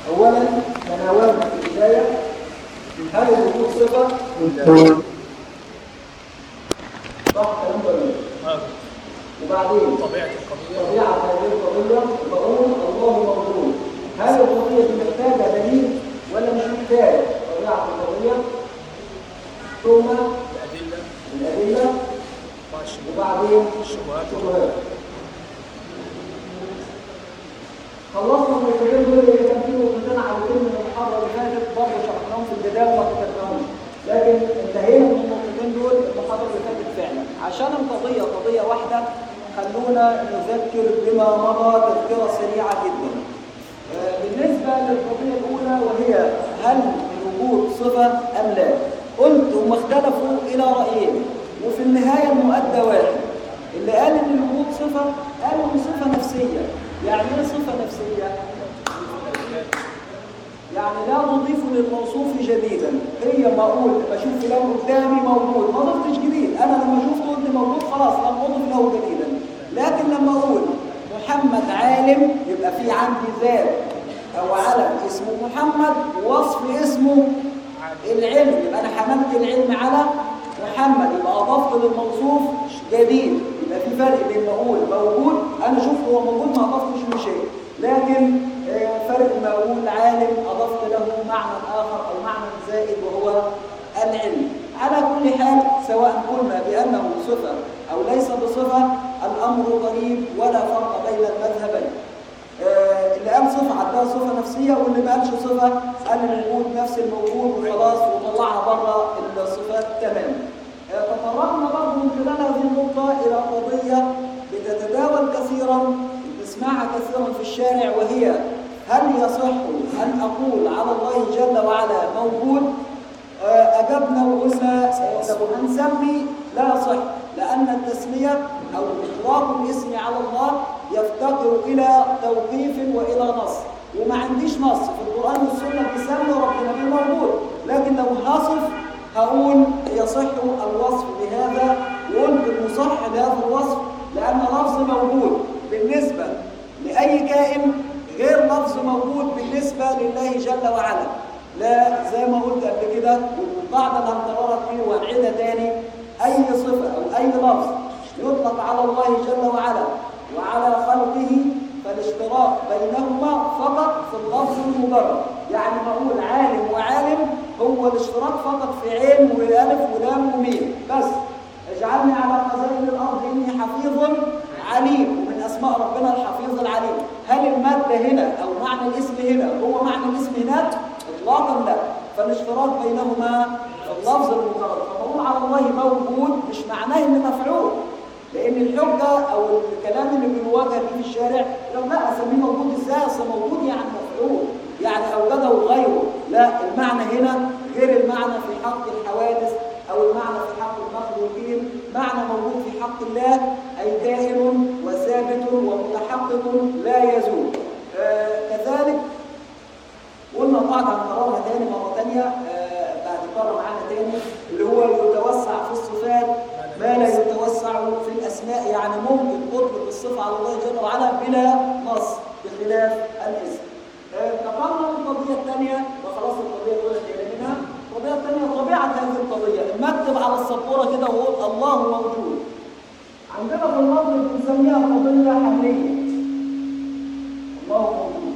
أولا تناولنا في البداية هل الوجود صفة؟ صح كلام ولا لا؟ آه. وبعدين طبيعة القضية طبيعة هذه القضية بقول الله موجود هل القضية دي محتاجة دليل ولا مش محتاجة طبيعة القضية ثم الأدلة الأدلة والشبهات وبعدين الشبهات الشبهات خلصنا من الكتاب دول اللي كان فيه نقطتين عاوزين من المحاضرة اللي فاتت برضه شرحناهم في الجدال ما كتبناهمش لكن انتهينا من النقطتين دول المحاضرة اللي فاتت فعلا عشان القضية قضية واحدة خلونا نذكر بما مضى تذكرة سريعة جدا آه، بالنسبة للقضية الأولى وهي هل الوجود صفة أم لا؟ قلت هم اختلفوا إلى رأيين وفي النهاية المؤدى واحد اللي قال إن الوجود صفة قالوا إن صفة نفسية يعني إيه صفة نفسية؟ يعني لا نضيف للموصوف جديدا هي ما اقول بشوف فلان قدامي موجود ما ضفتش جديد انا لما شفته قلت موجود خلاص لم اضف له جديدا لكن لما اقول محمد عالم يبقى في عندي ذات او علم اسمه محمد ووصف اسمه العلم يبقى انا حملت العلم على محمد يبقى اضفت للموصوف جديد يبقى في فرق بين ما اقول موجود انا شفته هو موجود ما اضفتش له شيء لكن آه، فرق ما اقول عالم اضفت له معنى اخر او معنى زائد وهو العلم على كل حال سواء قلنا بانه صفه او ليس بصفه الامر قريب ولا فرق بين المذهبين آه، اللي قال صفة عندها صفة نفسية واللي ما قالش صفة قال الوجود نفس الموجود وخلاص وطلعها بره الصفات تماما. آه، تطرقنا برضه من خلال هذه النقطة إلى قضية بتتداول كثيرا بنسمعها كثيرا في الشارع وهي هل يصح أن أقول على الله جل وعلا موجود آه، أجبنا وقلنا آه، لو هنسمي لا يصح لأن التسمية أو إطلاق الاسم على الله يفتقر إلى توقيف وإلى نص وما عنديش نص في القرآن والسنة بيسمي ربنا بالموجود لكن لو هصف هقول يصح الوصف بهذا وقلت المصح لهذا الوصف لأن لفظ موجود بالنسبة لأي كائن غير لفظ موجود بالنسبة لله جل وعلا لا زي ما قلت قبل كده والقاعدة اللي هنكررها كتير وهنعيدها تاني أي صفة أو أي لفظ يطلق على الله جل وعلا وعلى خلقه فالاشتراك بينهما فقط في اللفظ المجرد يعني بقول عالم وعالم هو الاشتراك فقط في عين والف ولام وميم بس اجعلني على خزائن الارض اني حفيظ عليم ومن اسماء ربنا الحفيظ العليم هل الماده هنا او معنى الاسم هنا هو معنى الاسم هناك اطلاقا لا فالاشتراك بينهما في اللفظ المجرد فبقول على الله موجود مش معناه ان مفعول لان الحجه او الكلام اللي بنواجه بيه في الشارع لو لا اسميه موجود ازاي اصل موجود يعني مفعول يعني اوجده غيره لا المعنى هنا غير المعنى في حق الحوادث او المعنى في حق المخلوقين معنى موجود في حق الله اي كائن وثابت ومتحقق لا يزول آه كذلك قلنا بعض هنكررها تاني مره تانيه آه بعد مره معانا تاني اللي هو يتوسع في الصفات ما لا يتوسع في الاسماء يعني ممكن اطلق الصفه على الله جل وعلا بلا نص بخلاف الاسم. آه نقلنا القضيه الثانيه وخلاص القضيه الاولى انتهينا منها، القضيه الثانيه طبيعه هذه القضيه، اما اكتب على السبوره كده واقول الله موجود. عندنا في النظم بنسميها قضيه حمليه. الله موجود.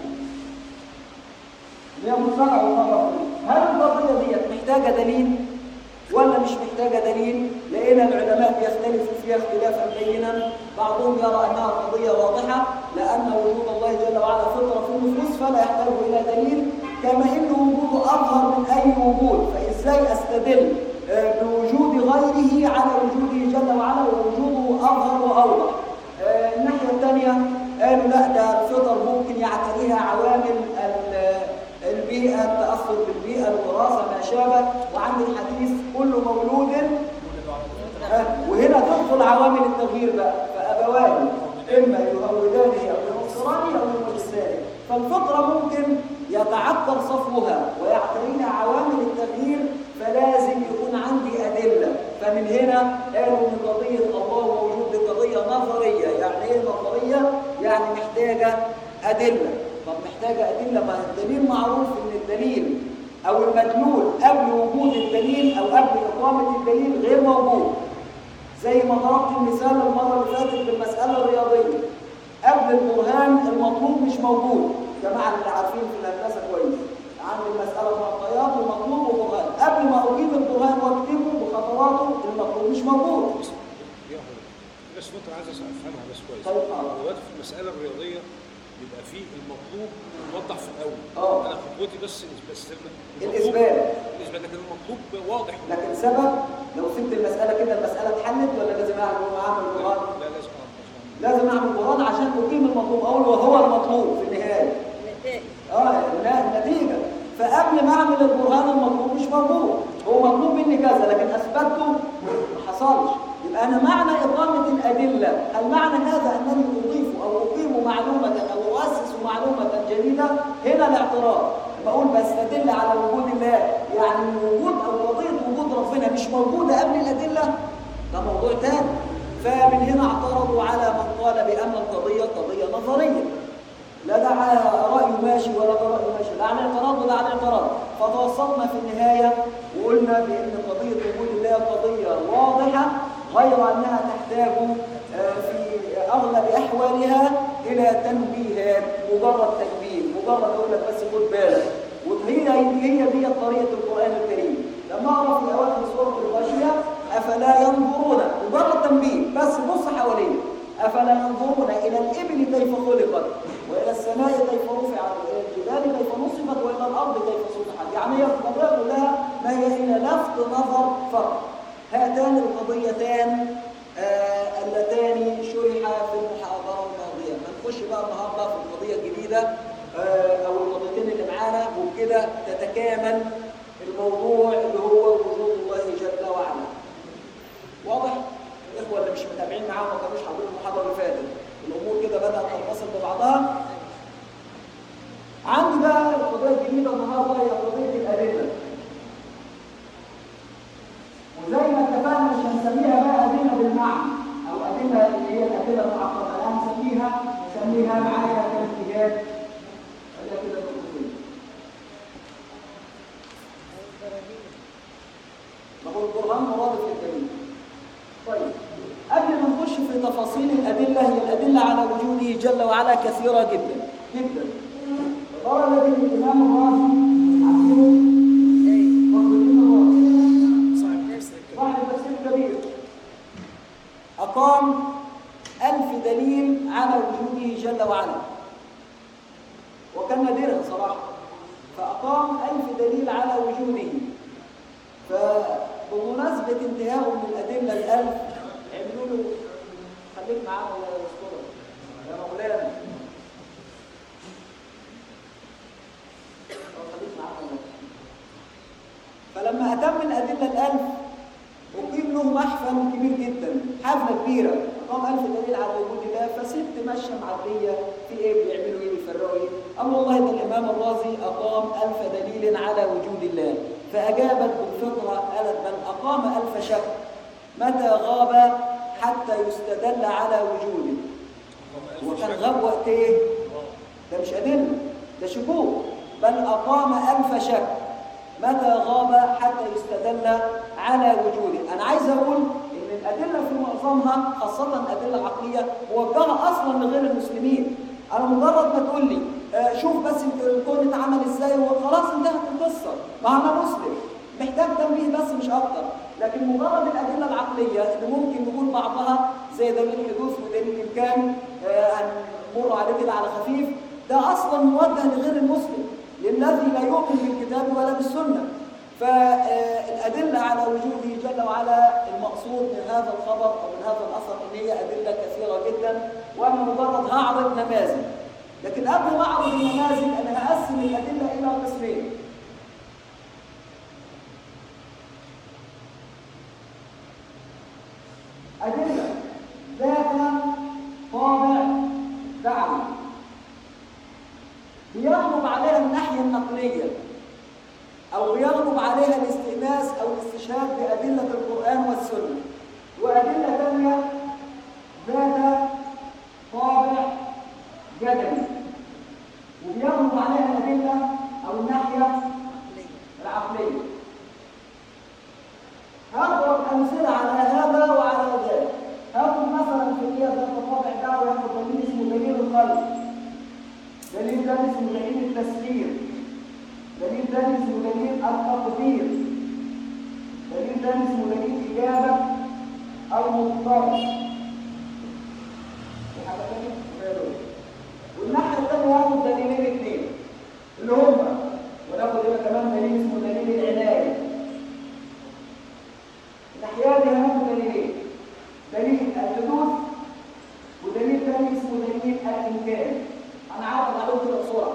هي مصارعة وطبع هل القضية ديت محتاجة دليل ولا مش محتاجة دليل؟ لقينا العلماء بيختلفوا فيها اختلافا بينا، بعضهم يرى أنها قضية واضحة لأن وجود الله جل وعلا فطرة في النفوس فلا يحتاج إلى دليل، كما أن وجوده أظهر من أي وجود، فإزاي أستدل آه، بوجود غيره على وجوده جل وعلا ووجوده أظهر وأوضح. آه، الناحية الثانية قالوا لا ده الفطر ممكن يعتريها عوامل ال- البيئة التأثر بالبيئة الوراثة ما شابه وعند الحديث كل مولود آه، وهنا تدخل عوامل التغيير بقى فأبواه إما يهودانه أو ينصرانه أو يمجسانه فالفطرة ممكن يتعثر صفوها ويعتريها عوامل التغيير فلازم يكون عندي أدلة فمن هنا قالوا إن قضية الله موجود دي قضية نظرية يعني إيه نظرية؟ يعني محتاجة أدلة طب محتاجة محتاجة أدلة ما الدليل معروف إن الدليل أو المدلول قبل وجود الدليل أو قبل إقامة الدليل غير موجود زي ما ضربت المثال المرة اللي فاتت بالمسألة الرياضية قبل البرهان المطلوب مش موجود جماعة اللي عارفين في الهندسة كويس عندي المسألة معطيات ومطلوب وبرهان قبل ما أجيب البرهان وأكتبه بخطواته المطلوب مش موجود يا حضرتك بس نقطة عايز افهمها بس كويس طيب، آه. دلوقتي في المسألة الرياضية بيبقى فيه المطلوب موضح في الأول آه. أنا خطوتي بس بس الإثبات. الإثبات لكن المطلوب واضح لكن سبب لو سبت المسألة كده المسألة اتحلت ولا لازم أعمل أعمل برهان؟ لا لازم أعرف لازم أعمل برهان عشان أقيم المطلوب أول وهو المطلوب في النهاية النتائج اه لا النتيجة فقبل ما اعمل البرهان المطلوب مش موجود هو مطلوب مني كذا لكن اثبته ما حصلش يبقى انا معنى اقامة الادلة هل معنى هذا انني اضيف او اقيم معلومة او اؤسس معلومة جديدة هنا الاعتراض بقول بستدل على وجود الله يعني وجود او قضية وجود ربنا مش موجودة قبل الادلة ده موضوع تاني فمن هنا اعترضوا على من قال بان القضية قضية نظرية لا ده على رأيه ماشي ولا ده رأيه ماشي لا على اعتراض ولا على اعتراض فتوسطنا في النهاية وقلنا بأن قضية وجود الله قضية واضحة غير أنها تحتاج آه، في أغلب أحوالها إلى تنبيهات مجرد تنبيه مجرد أقول لك بس خد بالك وهي هي دي طريقة القرآن الكريم لما أقرأ في أواخر سورة الغاشية أفلا ينظرون مجرد تنبيه بس بص حواليه أفلا ينظرون إلى الإبل كيف خلقت وإلى السماء كيف رفعت وإلى الجبال كيف نصبت وإلى الأرض كيف سطحت يعني هي القضية كلها ما هي إلا لفت نظر فقط هاتان القضيتان آه اللتان شرحا في المحاضرة الماضية هنخش بقى النهارده في القضية الجديدة آه أو القضيتين اللي معانا وبكده تتكامل الموضوع اللي هو وجود الله جل وعلا واضح؟ الإخوة اللي مش متابعين معاهم ما كانوش حاضرين المحاضرة اللي فاتت الأمور كده بدأت تنفصل ببعضها عندي بقى القضية الجديدة النهاردة هي قضية الأدلة وزي ما اتفقنا مش هنسميها بقى أدلة بالمعنى أو أدلة اللي هي الأدلة المعقدة لا هنسميها نسميها معايا كاجتهاد ولا كده بالتفصيل ما هو القرآن مرادف للدليل طيب قبل ما نخش في تفاصيل الأدلة هي الأدلة على وجوده جل وعلا كثيرة جدا جدا ترى الذي الإمام الرازي عارفينه فخر الدين الرازي صاحب تفسير الكلام صاحب تفسير كبير أقام ألف دليل على وجوده جل وعلا وكان نادرا صراحة فأقام ألف دليل على وجوده فبمناسبة انتهائه من الأدلة الألف عملوا له خليك معانا يا أسطورة يا مولانا أو خليك معانا يا مولانا. فلما أتم الأدلة الألف أقيم له محفل كبير جدا حفلة كبيرة أقام ألف دليل على وجود الله فست ماشية معدية في إيه بيعملوا إيه بيفرقوا إيه أما والله ده الإمام الرازي أقام ألف دليل على وجود الله فأجابت بالفطرة قالت بل أقام ألف شك متى غاب حتى يستدل على وجوده وكان غاب وقت إيه؟ ده مش أدلة ده شكوك بل أقام ألف شك متى غاب حتى يستدل على وجوده أنا عايز أقول إن الأدلة في معظمها خاصة الأدلة العقلية موجهة أصلا لغير المسلمين أنا مجرد ما تقول لي آه، شوف بس انت الكون اتعمل ازاي وخلاص انتهت القصة ما أنا مسلم محتاج تنبيه بس مش أكتر لكن مجرد الأدلة العقلية اللي ممكن نقول بعضها زي دليل الحدوث ودليل الإمكان آه، هنمر عليه كده على خفيف ده أصلا موجه لغير المسلم للذي لا يؤمن بالكتاب ولا بالسنة فالأدلة على وجوده جل وعلا المقصود من هذا الخبر أو من هذا الأثر إن هي أدلة كثيرة جدا وأنا مجرد هعرض نماذج لكن قبل ما أعرض النماذج أنا هقسم الأدلة إلى قسمين أدلة ذات طابع دعوي بيغلب عليها الناحية النقلية أو بيغلب عليها الاستئناس أو الاستشهاد بأدلة القرآن والسنة وأدلة ثانية ذات طابع جدلي وبيغلب مضطر في حاجة تانية؟ غير دول. والناحية التانية هاخد دليلين اتنين اللي هما وناخد هنا كمان دليل اسمه دليل العناية الناحية دي هناخد دليلين دليل الحدوث ودليل تاني اسمه دليل الإمكان هنعرض عليهم كده بسرعة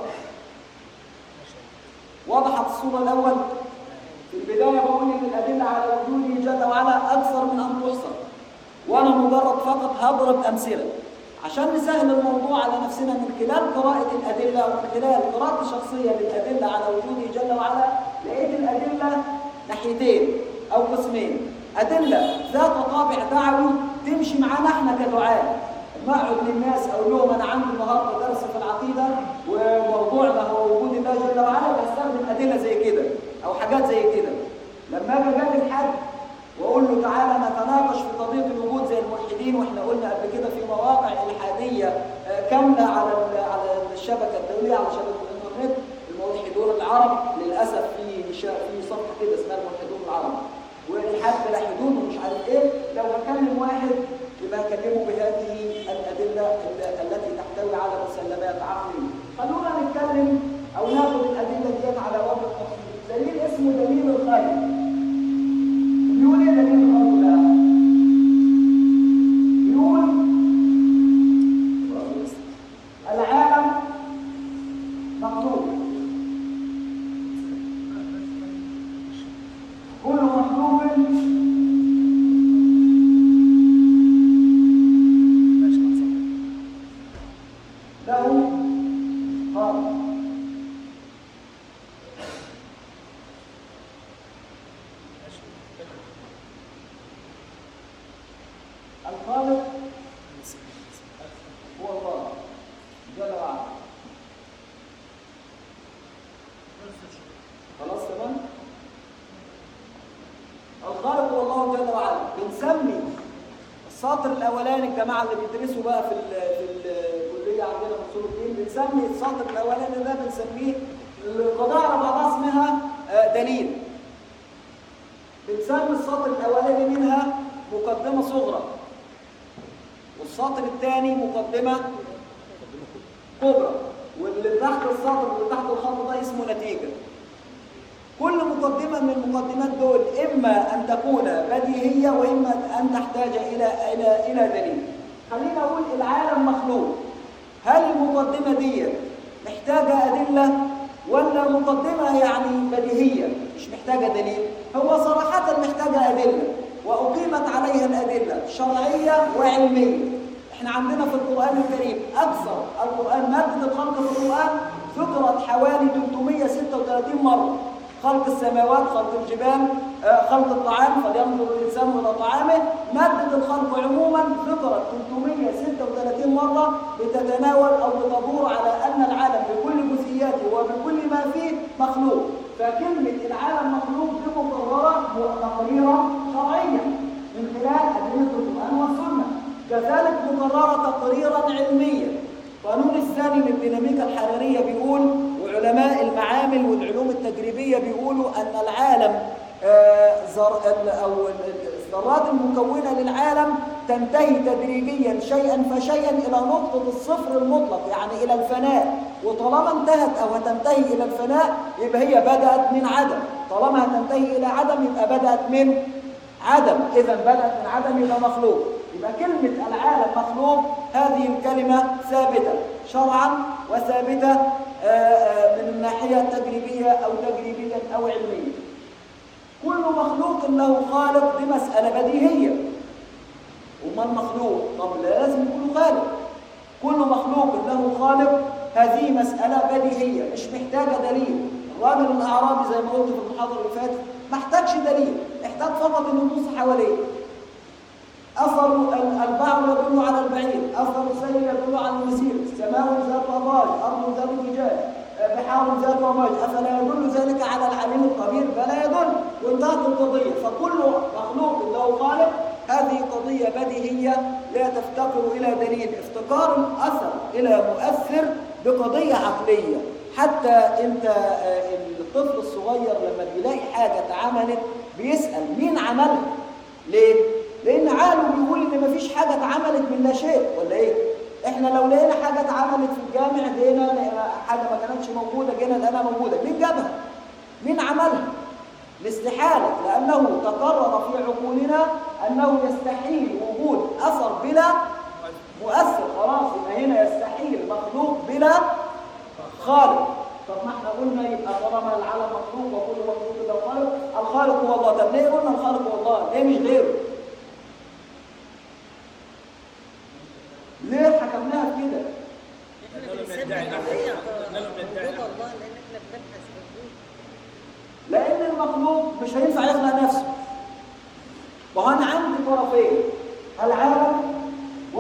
وضحت الصورة الأول في البداية بقول إن الأدلة على وجوده جل وعلا أكثر من أن تحصر وأنا مجرد فقط هضرب أمثلة عشان نسهل الموضوع على نفسنا من خلال قراءة الأدلة ومن خلال قراءة الشخصية للأدلة على وجوده جل وعلا لقيت الأدلة ناحيتين أو قسمين أدلة ذات طابع دعوي تمشي معانا احنا كدعاء ما اقعد للناس اقول لهم انا عندي النهارده درس في العقيده وموضوعنا هو وجود الله جل وعلا بستخدم ادله زي كده او حاجات زي كده لما اجي اجادل حد واقول له تعالى نتناقش في قضيه الوجود زي الملحدين واحنا قلنا قبل كده في مواقع الحاديه آه، كامله على ال- على الشبكه الدوليه على شبكه الانترنت الملحدون العرب للاسف في شا- في صفحه كده اسمها الملحدون العرب والحد لاحدون ومش عارف ايه لو هكلم واحد يبقى اكلمه بهذه الادله ال- التي تحتوي على مسلمات عقليه خلونا نتكلم او ناخد الادله ديت على وجه التفصيل دليل اسمه دليل الخير بيقول ايه دليل الخير ده بيقول العالم مخلوق كل مخلوق ماشي مع صاحبك. له خالق ماشي الخالق هو الله جل وعلا خلاص تمام الخالق هو الله جل وعلا بنسمي السطر الاولاني الجماعه اللي بيدرسوا بقى في ال في الكليه عندنا في اصول الدين بنسمي السطر الاولاني ده بنسميه القضاء على بعضها اسمها آه، دليل بنسمي السطر الاولاني منها مقدمه صغرى والسطر الثاني مقدمه كبرى واللي تحت السطر واللي تحت الخط ده اسمه نتيجه كل مقدمة من المقدمات دول إما أن تكون بديهية وإما أن تحتاج إلى إلى إلى دليل. خلينا أقول العالم مخلوق. هل المقدمة دي محتاجة أدلة ولا مقدمة يعني بديهية مش محتاجة دليل؟ هو صراحة محتاجة أدلة وأقيمت عليها الأدلة شرعية وعلمية. احنا عندنا في القرآن الكريم أكثر القرآن مادة الخلق في القرآن ذكرت حوالي 336 مرة. خلق السماوات خلق الجبال آه، خلق الطعام فلينظر الإنسان إلى طعامه مادة الخلق عموما ذكرت 336 مرة بتتناول أو بتدور على أن العالم بكل جزئياته وبكل ما فيه مخلوق فكلمة العالم مخلوق دي مقررة تقريرا شرعيا من خلال أدلة القرآن والسنة كذلك مقررة تقريرا علميا قانون الثاني للديناميكا الحرارية بيقول وعلماء المعامل والعلوم التجريبية بيقولوا أن العالم آه، زر ال- أو ال- الذرات المكونة للعالم تنتهي تدريجيا شيئا فشيئا إلى نقطة الصفر المطلق يعني إلى الفناء وطالما انتهت أو هتنتهي إلى الفناء يبقى هي بدأت من عدم طالما هتنتهي إلى عدم يبقى بدأت من عدم إذا بدأت من عدم إلى مخلوق يبقى كلمة العالم مخلوق هذه الكلمة ثابتة شرعا وثابتة آه، آه، من الناحية التجريبية أو تجريبيا أو علميا كل مخلوق له خالق دي مسألة بديهية وما المخلوق طب لازم يكون خالق كل مخلوق له خالق هذه مسألة بديهية مش محتاجة دليل الراجل الأعرابي زي ما قلت في المحاضرة اللي فاتت ما احتاجش دليل احتاج فقط انه يبص حواليه أثر ال- البعر يدل على البعير أثر السيل يدل على المسير سماء ذات أبراج أرض ذات فجاج بحار ذات رماج أفلا يدل ذلك على العليم القدير بلا يدل وانتهت القضية فكل مخلوق له خالق هذه قضية بديهية لا تفتقر إلى دليل افتقار الأثر إلى مؤثر بقضية عقلية حتى انت آه، الطفل الصغير لما بيلاقي حاجة اتعملت بيسأل مين عملها ليه؟ لان عالم بيقول ان مفيش حاجه اتعملت من لا شيء ولا ايه احنا لو لقينا حاجه اتعملت في الجامع لقينا لقينا حاجه ما كانتش موجوده جينا لقيناها موجوده مين جابها مين عملها الاستحاله لانه تقرر في عقولنا انه يستحيل وجود اثر بلا مؤثر خلاص يبقى هنا يستحيل مخلوق بلا خالق طب ما احنا قلنا يبقى طالما العالم مخلوق وكل مخلوق له خالق الخالق هو الله طب ليه قلنا الخالق هو الله ليه مش غيره ليه حكمناها بكده إننا لم بنسمي ندعي نحن القضية إننا لم ندعي وجود نحن الله لأن احنا بنبحث في وجود لان المخلوق مش هينفع يخلق نفسه وهو انا عندي طرفين العالم و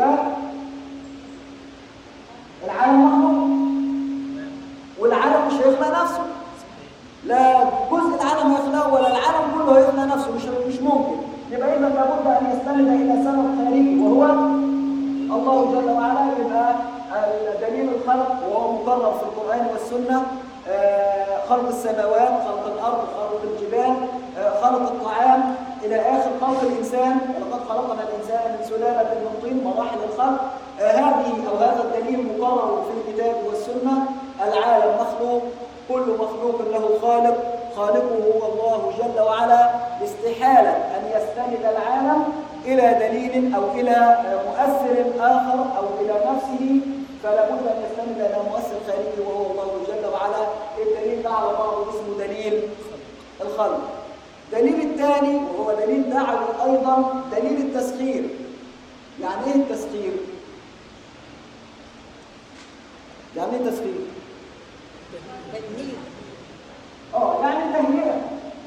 العالم مخلوق والعالم مش هيخلق نفسه لا جزء العالم هيخلقه ولا العالم كله هيخلق نفسه مش مش ممكن يبقى اذا لابد ان يستند الى سبب خارجي وهو الله جل وعلا يبقى دليل الخلق وهو مقرر في القران والسنه آه، خلق السماوات خلق الارض خلق الجبال آه، خلق الطعام الى اخر خلق الانسان ولقد خلقنا الانسان من سلاله من طين مراحل الخلق آه، هذه او هذا الدليل مقرر في الكتاب والسنه العالم مخلوق كل مخلوق له خالق خالقه هو الله جل وعلا استحالة أن يستند العالم إلى دليل أو إلى مؤثر آخر أو إلى نفسه فلا بد أن يستند إلى مؤثر خارجي وهو الله جل وعلا الدليل ده على بعضه اسمه دليل الخلق دليل الثاني وهو دليل دعوي أيضا دليل التسخير يعني إيه التسخير؟ يعني إيه تسخير؟ تمهيد اه يعني تهيئة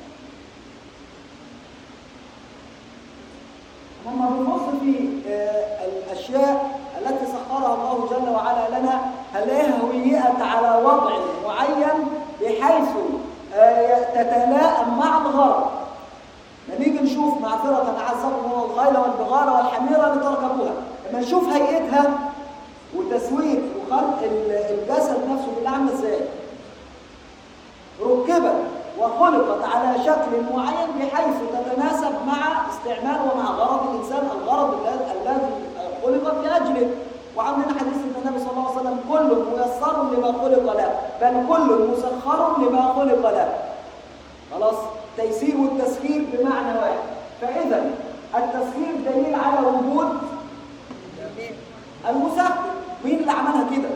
لما بنبص في آه، الاشياء التي سخرها الله جل وعلا لنا هنلاقيها هيئت على وضع معين بحيث آه، تتلائم مع الغرض نيجي نشوف معذرة عزكم الله الخيل والبغال والحميرة لتركبوها لما نشوف هيئتها وتسويق وخلق ال- الجسد نفسه بيبقى عامل ازاي ركبت وخلقت على شكل معين بحيث تتناسب مع استعمال ومع غرض الانسان الغرض الذي الذي خلقت لاجله وعندنا حديث ان النبي صلى الله عليه وسلم كل ميسر لما خلق له بل كل مسخر لما خلق له خلاص تيسير والتسخير بمعنى واحد فاذا التسخير دليل على وجود المسخر مين اللي عملها كده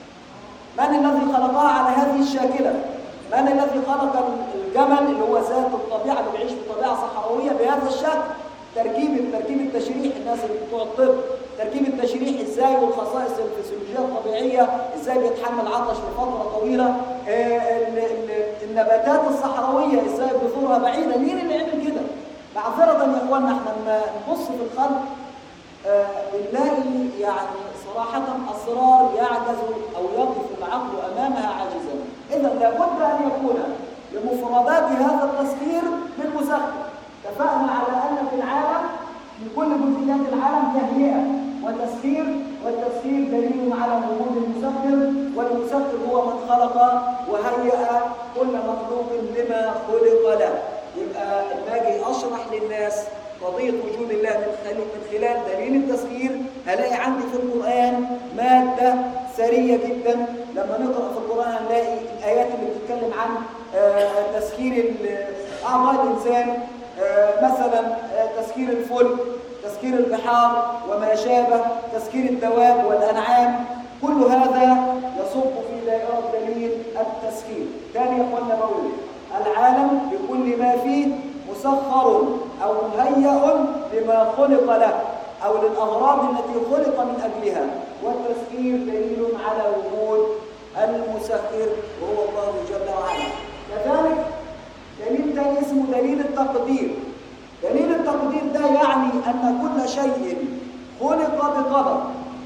من الذي خلقها على هذه الشاكلة من الذي خلق الجمل اللي هو ذات الطبيعة اللي بيعيش في طبيعة صحراوية بهذا الشكل تركيب التركيب التشريح الناس اللي بتوع الطب تركيب التشريح ازاي والخصائص الفسيولوجيه الطبيعيه ازاي بيتحمل عطش لفتره طويله آه، ال- ال- النباتات الصحراويه ازاي بذورها بعيده مين اللي عمل كده معذره يا اخوانا احنا لما نبص في الخلق آه، بنلاقي يعني صراحة أسرار يعجز أو يقف العقل أمامها عاجزا إذا لابد أن يكون لمفردات هذا التسخير بالمسخر اتفقنا على أن في العالم في كل جزئيات العالم تهيئة وتسخير والتسخير دليل على وجود المسخر والمسخر هو من خلق وهيأ كل مخلوق لما خلق له يبقى لما اجي اشرح للناس قضية وجود الله من خلال من خلال دليل التسخير هلاقي عندي في القرآن مادة ثرية جدا لما نقرأ في القرآن هنلاقي الآيات اللي بتتكلم عن آه، تسخير ال- أعضاء الإنسان آه، مثلا آه، تسخير الفلك تسخير البحار وما شابه تسخير الدواب والأنعام كل هذا يصب في دائرة دليل التسخير تاني يا اخوانا بقول العالم بكل ما فيه مسخر أو مهيأ لما خلق له أو للأغراض التي خلق من أجلها والتسخير دليل على وجود المسخر وهو الله جل وعلا كذلك دليل تاني اسمه دليل التقدير دليل التقدير ده يعني أن كل شيء خلق بقدر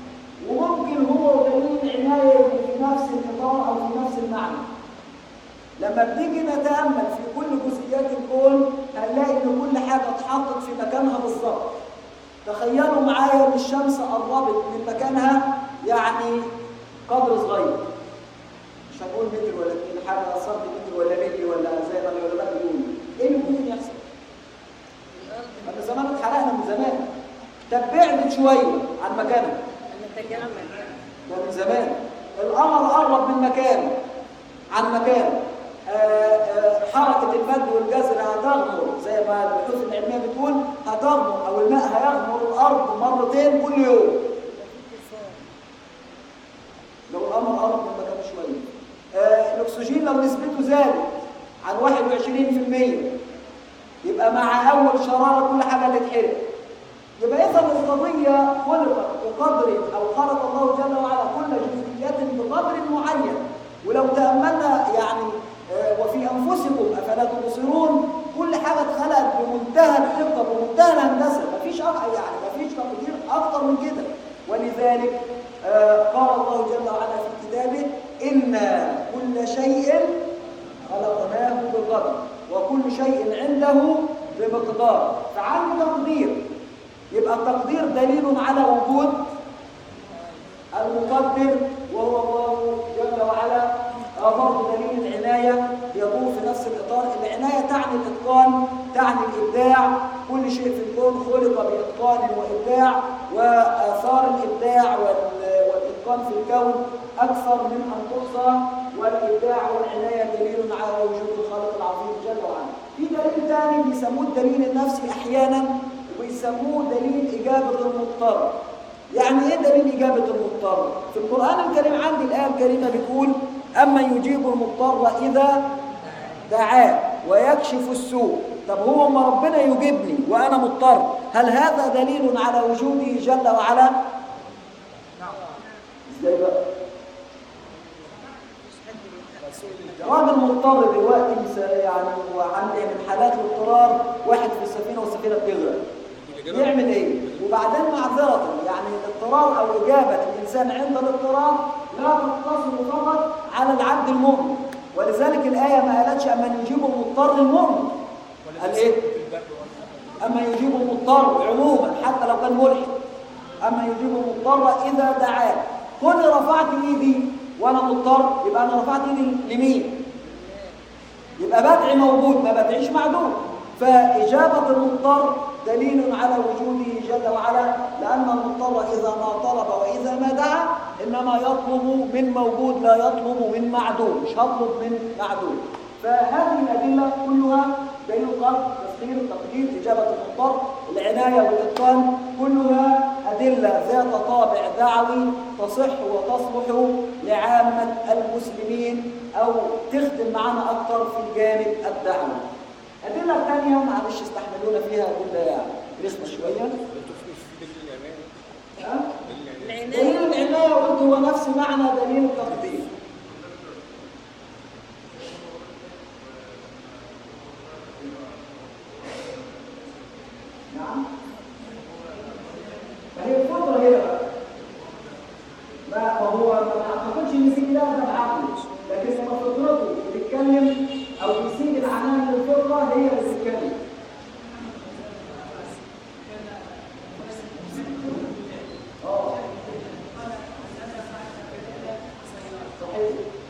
وممكن هو دليل عناية في نفس الإطار أو في نفس المعنى لما بنيجي نتأمل في كل جزئيات الكون هنلاقي إن كل حاجة اتحطت في مكانها بالظبط تخيلوا معايا إن الشمس قربت من مكانها يعني قدر صغير مش هنقول متر ولا اتنين حاجة سنتيمتر ولا ملي ولا زي ما العلماء بيقولوا إيه اللي ممكن يحصل؟ الأرض احنا زمان اتحرقنا من زمان شويه عن مكانها أنا تجمل ده من زمان القمر قرب من مكانه عن مكانه آه، آه، حركة المد والجزر هتغمر زي ما البحوث العلمية بتقول هتغمر أو الماء هيغمر الأرض مرتين كل يوم لو القمر قرب من مكانه شوية آه، الأكسجين لو نسبته زادت عن 21% يبقى مع أول شرارة كل حاجة اللي تحرق يبقى إذا القضية خلقت بقدر أو خلق الله جل وعلا كل جزئيات بقدر معين ولو تأملنا يعني آه، وفي أنفسكم أفلا تبصرون كل حاجة اتخلقت بمنتهى الدقة بمنتهى الهندسة مفيش أكتر يعني مفيش تقدير أكتر من كده ولذلك آه، قال الله جل وعلا في كتابه إنا كل شيء خلقناه بقدر وكل شيء عنده بمقدار فعنده تقدير يبقى التقدير دليل على وجود المقدر وهو الله جل وعلا آه برضه دليل العناية يدور في نفس الإطار العناية تعني الإتقان تعني الإبداع كل شيء في الكون خلق بإتقان وإبداع وآثار الإبداع وال- والإتقان في الكون أكثر من أن تحصى والإبداع والعناية دليل على وجود الخالق العظيم جل وعلا في دليل ثاني بيسموه الدليل النفسي أحيانا ويسموه دليل إجابة المضطر يعني ايه دليل إجابة المضطر؟ في القرآن الكريم عندي الآية الكريمة بتقول أما يجيب المضطر إذا دعاه ويكشف السوء طب هو ما ربنا يجيبني وأنا مضطر هل هذا دليل على وجوده جل وعلا؟ ازاي بقى؟ راجل مضطر دلوقتي س- يعني وعندي من حالات الاضطرار واحد في السفينة والسفينة بتغرق يعمل ايه وبعدين معذرة يعني الاضطرار او اجابة الانسان عند الاضطرار لا تقتصر فقط على العبد المؤمن ولذلك الآية ما قالتش اما يجيب المضطر المؤمن قال ايه اما يجيب المضطر عموما حتى لو كان ملحد اما يجيب المضطر اذا دعاه كل رفعت ايدي وانا مضطر يبقى انا رفعت ايدي لمين يبقى بدعي موجود ما بدعيش معدوم فإجابة المضطر دليل على وجوده جل وعلا لأن المضطر إذا ما طلب وإذا ما دعا إنما يطلب من موجود لا يطلب من معدوم مش هطلب من معدوم فهذه الأدلة كلها دليل قلب تسخير تقدير إجابة المضطر العناية والإتقان كلها أدلة ذات طابع دعوي تصح وتصلح لعامة المسلمين أو تخدم معنا أكثر في الجانب الدعوي الأدلة الثانية معلش استحملونا فيها أدلة يعني رسمة شوية انتوا في في دليل العنايه ها؟ دليل دليل العنايه العناية قلت هو نفس معنى دليل التقدير نعم فهي الفطرة هنا بقى ما ما هو ما اعتقدش ان في ده ده بعقله لكن لما فطرته بتتكلم او بيسيب العنان للفطرة هي اللي بتتكلم اه صحيح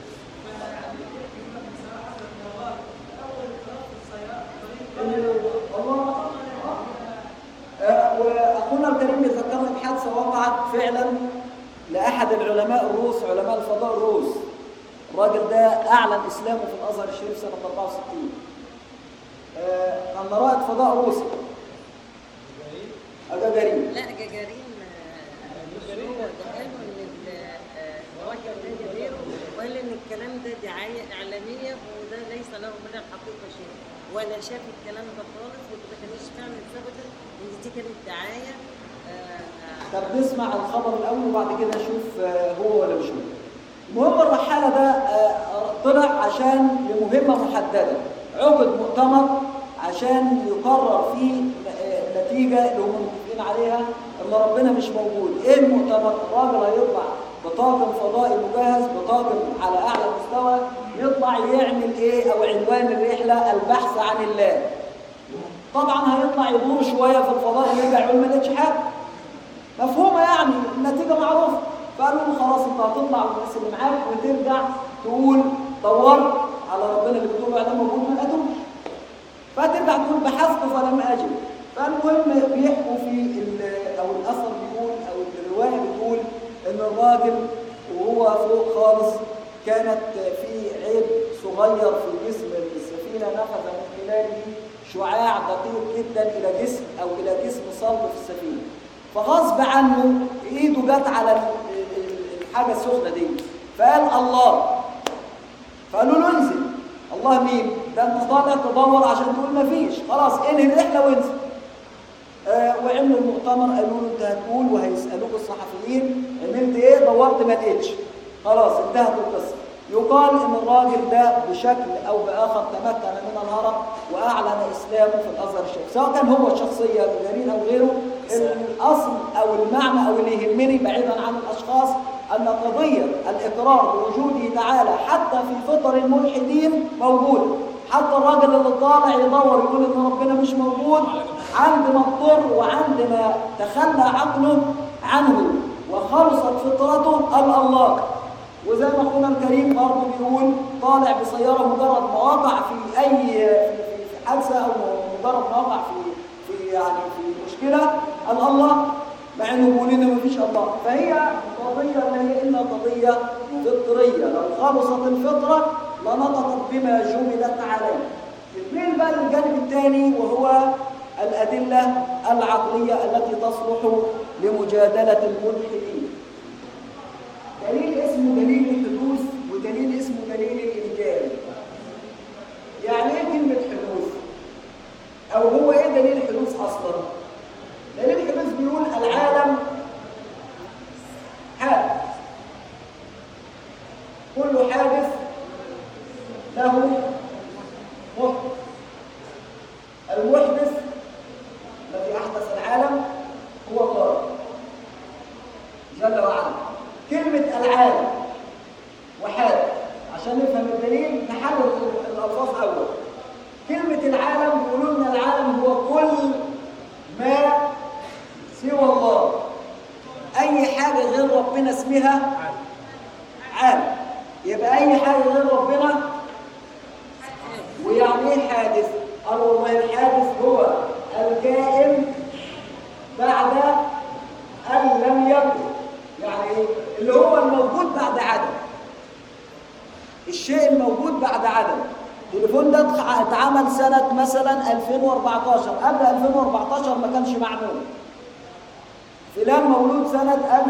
الله آه، واخونا الكريم بيذكرنا بحادثه وقعت فعلا لاحد العلماء الروس علماء الفضاء الروس الراجل ده اعلن اسلامه في الازهر الشريف سنه 64 آه، كان رائد فضاء روسي اجاجارين لا جاجارين آه، مش هو ده قالوا ان ال- آه، الراجل ده جابيره وقال ان الكلام ده دعايه اعلاميه وده ليس له من الحقيقه شيء ولا شاف الكلام ده خالص وما كانش فعلا ثبت ان دي كانت دعايه آه، آه، طب نسمع الخبر الاول وبعد كده نشوف آه، هو ولا مش هو المهم الرحاله ده آه، طلع عشان لمهمه محدده عقد مؤتمر عشان يقرر فيه آه، النتيجه اللي هم متفقين عليها ان ربنا مش موجود ايه المؤتمر الراجل هيطلع بطاقم فضائي مجهز بطاقم على اعلى مستوى يطلع يعمل ايه او عنوان الرحله البحث عن الله طبعا هيطلع يدور شويه في الفضاء يرجع يقول ما لقيتش حاجه مفهومه يعني النتيجه معروفه فقالوا له خلاص انت هتطلع والناس اللي معاك وترجع تقول دورت على ربنا اللي بتقول عليه موجود ما لقيتوش فترجع تقول بحثت فلم اجد فالمهم بيحكوا في ال- او الاثر بيقول ان الراجل وهو فوق خالص كانت في عيب صغير في جسم السفينه نفذ من خلاله شعاع دقيق جدا الى جسم او الى جسم صلب في السفينه فغصب عنه ايده جت على ال- ال- الحاجه السخنه دي فقال الله فقالوا له انزل الله مين ده انت طالع تدور عشان تقول مفيش خلاص انهي الرحله وانزل آه وعملوا المؤتمر قالوا له انت هتقول وهيسالوك الصحفيين عملت ايه دورت ما لقيتش خلاص انتهت القصه يقال ان الراجل ده بشكل او باخر تمكن من الهرب واعلن اسلامه في الازهر الشريف سواء كان هو الشخصيه الجليل او غيره الاصل او المعنى او اللي يهمني بعيدا عن الاشخاص ان قضيه الاقرار بوجوده تعالى حتى في فطر الملحدين موجوده حتى الراجل اللي طالع يدور يقول ان ربنا مش موجود عند ما اضطر وعند ما تخلى عقله عنه وخلصت فطرته قال الله وزي ما اخونا الكريم برضه بيقول طالع بسياره مجرد ما وقع في اي في في حادثه او مجرد ما وقع في في يعني في مشكله قال الله مع انه بيقول لنا مفيش الله فهي قضيه ما هي الا قضيه فطريه لو خلصت الفطره لنطقت بما جملت عليه اثنين بقى الجانب الثاني وهو الادله العقليه التي تصلح لمجادله الملحدين دليل اسمه دليل الحدوث ودليل اسمه دليل الإنجاب يعني ايه كلمة حدوث؟ أو هو ايه دليل الحدوث أصلا؟ دليل الحدوث بيقول العالم حادث كل حادث له محدث المحدث الذي أحدث العالم هو الله جل وعلا كلمة العالم وحاد عشان نفهم الدليل نحلل الألفاظ أول كلمة العالم بيقولوا لنا العالم هو كل ما سوى الله أي حاجة غير ربنا اسمها عالم يبقى أي حاجة غير ربنا ويعني ايه حادث؟ قالوا والله الحادث هو الكائن بعد أن لم يكن يعني ايه؟ اللي هو الموجود بعد عدم الشيء الموجود بعد عدم التليفون ده اتخ- اتعمل سنة مثلا 2014 قبل 2014 ما كانش معمول فلان مولود سنة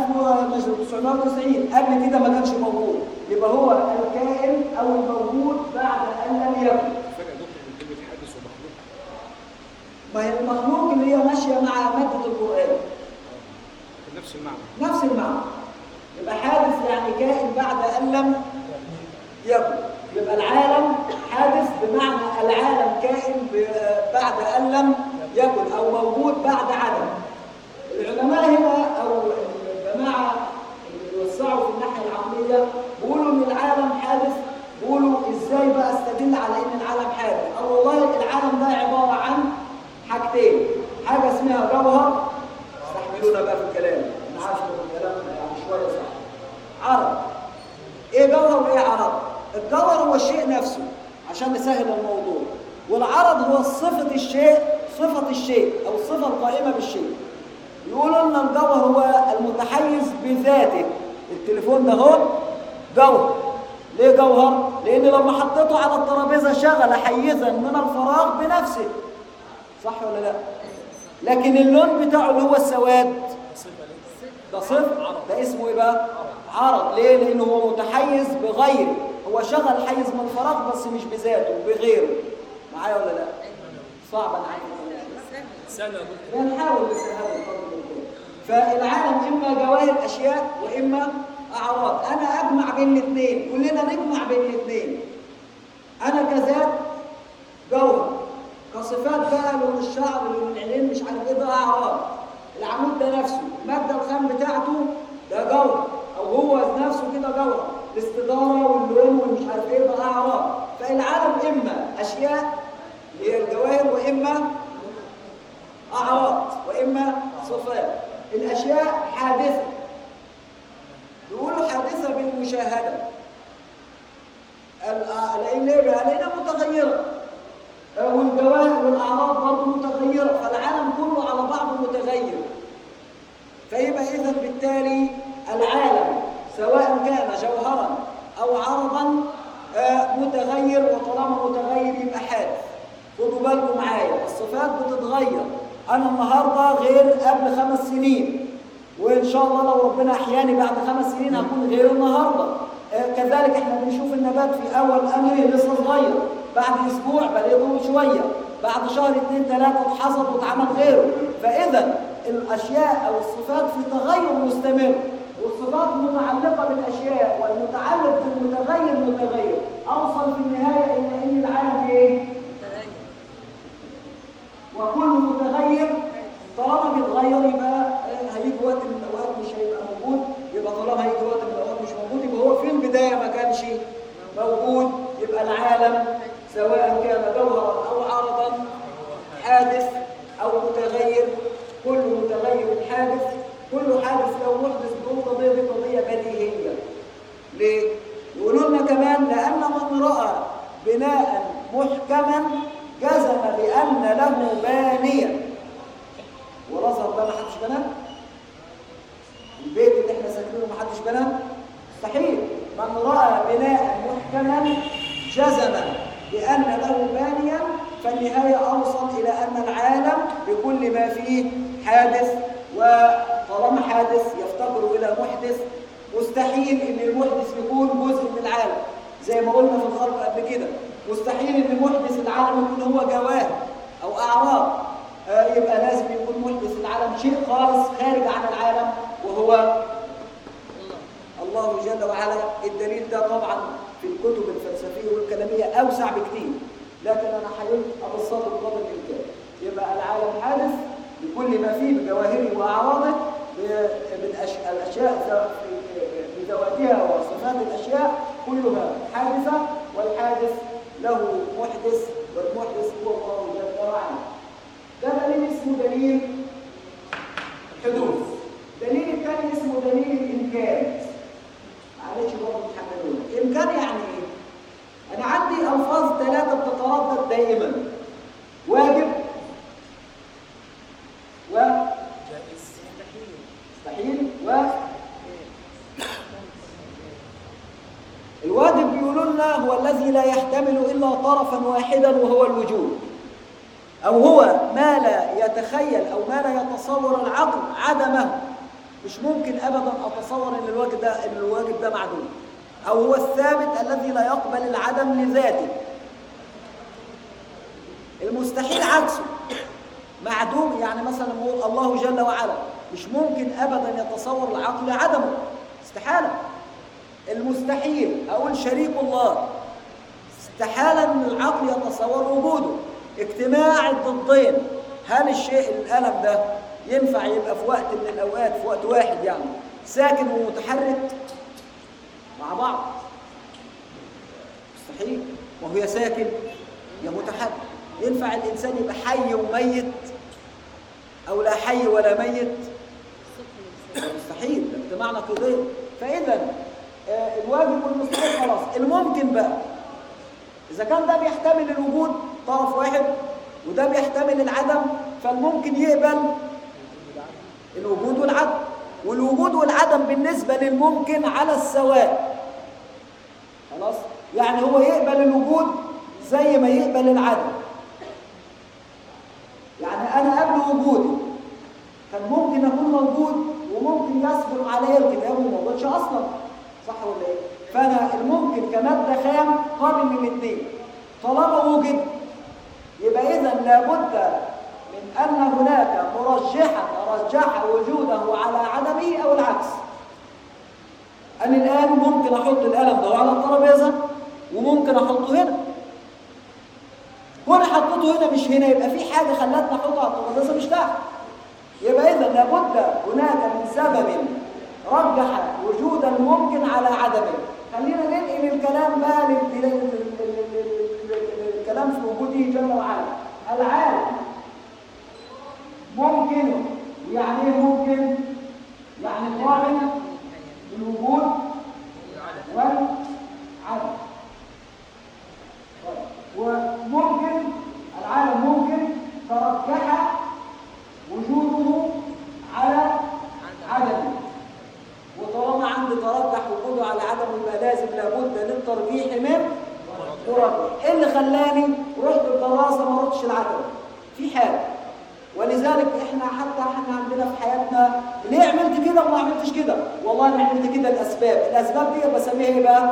1990 قبل كده ما كانش موجود يبقى هو الكائن أو الموجود بعد أن لم يكن فرق يا دكتور بين كلمه حادث ومخلوق ما هي المخلوق اللي هي ماشية مع مادة القرآن نفس المعنى نفس المعنى يبقى حادث يعني كائن بعد أن لم يكن يبقى العالم حادث بمعنى العالم كائن ب- بعد أن لم يكن أو موجود بعد عدم العلماء هنا أو الجماعة اللي بيوسعوا في الناحية العقلية بيقولوا إن العالم حادث بيقولوا إزاي بقى استدل على إن العالم حادث قالوا والله العالم ده عبارة عن حاجتين حاجة اسمها جوهر استحملونا بقى في الكلام انا عارف ان الكلام يعني شويه صعب عرض ايه جوهر وايه عرض الجوهر هو الشيء نفسه عشان نسهل الموضوع والعرض هو صفه الشيء صفه الشيء او الصفه القائمه بالشيء يقولوا ان الجوهر هو المتحيز بذاته التليفون ده هو جوهر ليه جوهر لان لما حطيته على الترابيزه شغل حيزا من الفراغ بنفسه صح ولا لا لكن اللون بتاعه اللي هو السواد ده صفر ده اسمه ايه بقى عرض ليه لانه هو متحيز بغيره هو شغل حيز من الفراغ بس مش بذاته بغيره معايا ولا لا صعب انا عارف سنة يا دكتور بنحاول نسهل الفرق بين فالعالم اما جواهر اشياء واما اعراض انا اجمع بين الاثنين كلنا نجمع بين الاثنين انا كذات جوهر كصفات بقى لون الشعر لون العينين مش عارف ايه ده اعراض العمود ده نفسه الماده الخام بتاعته ده جوهر او هو نفسه كده جوهر الاستداره واللون والمش عارف ايه ده اعراض فالعالم اما اشياء اللي هي الجواهر واما أعراض وإما صفات الأشياء حادثة يقولوا حادثة بالمشاهدة الأ- لأن ليه؟ لأنها متغيرة آه، والجواهر والأعراض برضه متغيرة فالعالم كله على بعضه متغير فيبقى إذا بالتالي العالم كان جوهرا أو عرضا آه، متغير وطالما متغير يبقى حادث خدوا بالكم معايا الصفات بتتغير أنا النهاردة غير قبل خمس سنين وإن شاء الله لو ربنا أحياني بعد خمس سنين هكون غير النهاردة آه، كذلك احنا بنشوف النبات في أول أمره لسه صغير بعد أسبوع بل يطول شوية بعد شهر اتنين تلاتة اتحصد واتعمل غيره فإذا الأشياء أو الصفات في تغير مستمر والصفات متعلقة بالأشياء والمتعلق بالمتغير متغير أوصل في النهاية إلى أن العالم إيه؟ تغير وكل متغير طالما بيتغير يبقى آه، هيجي وقت من الأوقات مش هيبقى موجود يبقى طالما هيجي وقت من الأوقات مش موجود يبقى هو في البداية ما كانش موجود يبقى العالم سواء كان جوهرا أو عرضا حادث أو متغير كل متغير حادث كل حادث له محدث دون قضية دي قضية بديهية ليه؟ يقولوا لنا كمان لأن من رأى بناء محكما جزم بأن له بانيا والأزهر ده ما حدش بناه؟ البيت اللي احنا ساكنينه ما حدش بناه؟ مستحيل من رأى بناء محكما جزم بأن له بانيا فالنهاية أوصل إلى أن العالم بكل ما فيه حادث وطالما حادث يفتقر إلى محدث مستحيل ان المحدث يكون جزء من العالم زي ما قلنا في الخلق قبل كده مستحيل ان محدث العالم يكون هو جواهر او اعراض آه، يبقى لازم يكون محدث العالم شيء خالص خارج عن العالم وهو الله الله جل وعلا الدليل ده طبعا في الكتب الفلسفيه والكلاميه اوسع بكتير لكن انا حاولت ابسطه بقدر الامكان يبقى العالم حادث بكل ما فيه بجواهره واعراضه ب- بالأش- الاشياء ذا- في- بذواتها وصفات الاشياء كلها حادثه والحادث له محدث والمحدث هو الله جل وعلا ده دليل اسمه دليل الحدوث دليل الثاني اسمه دليل الامكان معلش برضه تحملوني امكان يعني ايه انا عندي الفاظ ثلاثه بتتردد دائما واجب و مستحيل و الواجب بيقولوا لنا هو الذي لا يحتمل الا طرفا واحدا وهو الوجود او هو ما لا يتخيل او ما لا يتصور العقل عدمه مش ممكن ابدا اتصور ان الواجب ده ان الواجب ده معدوم او هو الثابت الذي لا يقبل العدم لذاته المستحيل عكسه معدوم يعني مثلا نقول الله جل وعلا مش ممكن ابدا يتصور العقل عدمه استحاله المستحيل اقول شريك الله استحاله ان العقل يتصور وجوده اجتماع الضدين هل الشيء الالم ده ينفع يبقى في وقت من الاوقات في وقت واحد يعني ساكن ومتحرك مع بعض مستحيل وهو يا ساكن يا متحرك ينفع الانسان يبقى حي وميت او لا حي ولا ميت مستحيل ده اجتماع نقيضين فاذا آه، الواجب والمستحيل خلاص الممكن بقى اذا كان ده بيحتمل الوجود طرف واحد وده بيحتمل العدم فالممكن يقبل الوجود والعدم والوجود والعدم بالنسبة للممكن على السواء خلاص يعني هو يقبل الوجود زي ما يقبل العدم يعني أنا قبل وجودي كان ممكن أكون موجود وممكن يسبق علي الكتاب وما موجودش أصلا صح ولا إيه؟ فأنا الممكن كمادة خام قابل للاثنين طالما وجد يبقى إذا لابد من أن هناك مرجحا رجح وجوده على عدمه أو العكس أنا الآن ممكن أحط القلم ده على الترابيزة وممكن أحطه هنا وأنا حطيته هنا مش هنا يبقى في حاجة خلتني أحطه على الترابيزة مش تحت يبقى إذا لابد هناك من سبب رجح وجود الممكن على عدمه خلينا ننقل الكلام بقى لل- لل- لل- لل- لل- الكلام في وجوده جل وعلا العالم ممكن يعني ايه ممكن يعني قابل للوجود والعدم طيب. وممكن العالم ممكن ترجح وجوده على عدمه وطالما عندي ترجح وجوده على الفلاني رحت الدراسه ما رحتش العتبه في حاجه ولذلك احنا حتى احنا عندنا في حياتنا ليه عملت كده وما عملتش كده والله انا عملت كده الاسباب الاسباب دي بسميها ايه بقى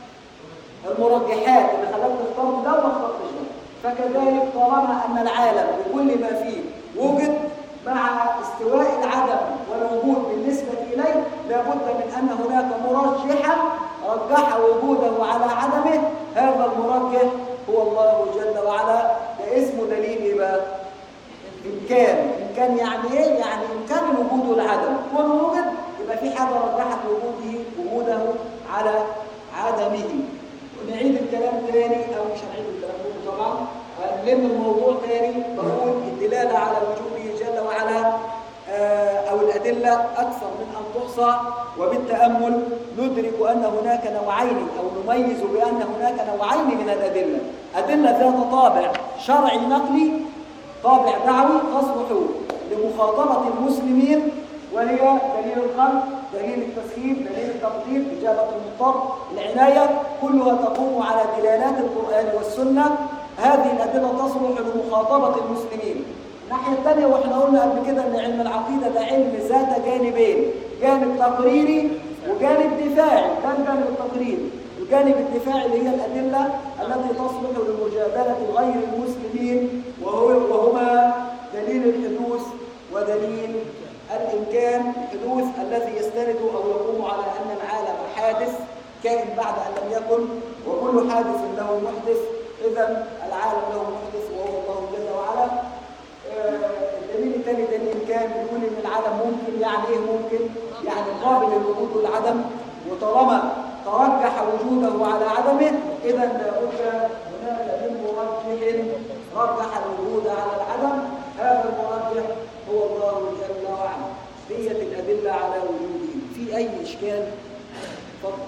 المرجحات اللي خلتني اخترت ده وما اخترتش ده فكذلك طالما ان العالم بكل ما فيه وجد مع استواء العدم والوجود بالنسبة إليه لابد من أن هناك مرجحا رجح وجوده على عدمه هذا المرجح هو الله جل وعلا ده اسمه دليل إيه بقى؟ إمكان إمكان يعني إيه؟ يعني إمكان الوجود والعدم كون وجد يبقى في حاجة رجحت وجوده وجوده على عدمه نعيد الكلام تاني أو مش هنعيد الكلام كله طبعا هنلم الموضوع تاني بقول الدلالة على وجوده جل وعلا آه، أو الأدلة أكثر من أن تحصى وبالتأمل ندرك أن هناك نوعين أو نميز بأن هناك نوعين من الأدلة أدلة ذات طابع شرعي نقلي طابع دعوي تصلح لمخاطبة المسلمين وهي دليل الخلق دليل التسخير دليل التقدير إجابة المضطر العناية كلها تقوم على دلالات القرآن والسنة هذه الأدلة تصلح لمخاطبة المسلمين الناحية الثانية واحنا قلنا قبل كده ان علم العقيدة ده علم ذات جانبين جانب تقريري وجانب دفاعي ده الجانب التقريري الجانب الدفاعي اللي هي الأدلة التي تصلح لمجادلة غير المسلمين وهو وهما دليل الحدوث ودليل الإمكان الحدوث الذي يستند أو يقوم على أن العالم حادث كائن بعد أن لم يكن وكل حادث له محدث إذا العالم له محدث وهو الله جل وعلا آه، الدليل الثاني دليل كان بيقول ان العدم ممكن يعني ايه ممكن يعني قابل للوجود والعدم وطالما ترجح وجوده على عدمه اذا لابد هناك من مرجح رجح الوجود على العدم هذا المرجح هو الله جل وعلا ديت الادله على وجوده في اي اشكال اتفضل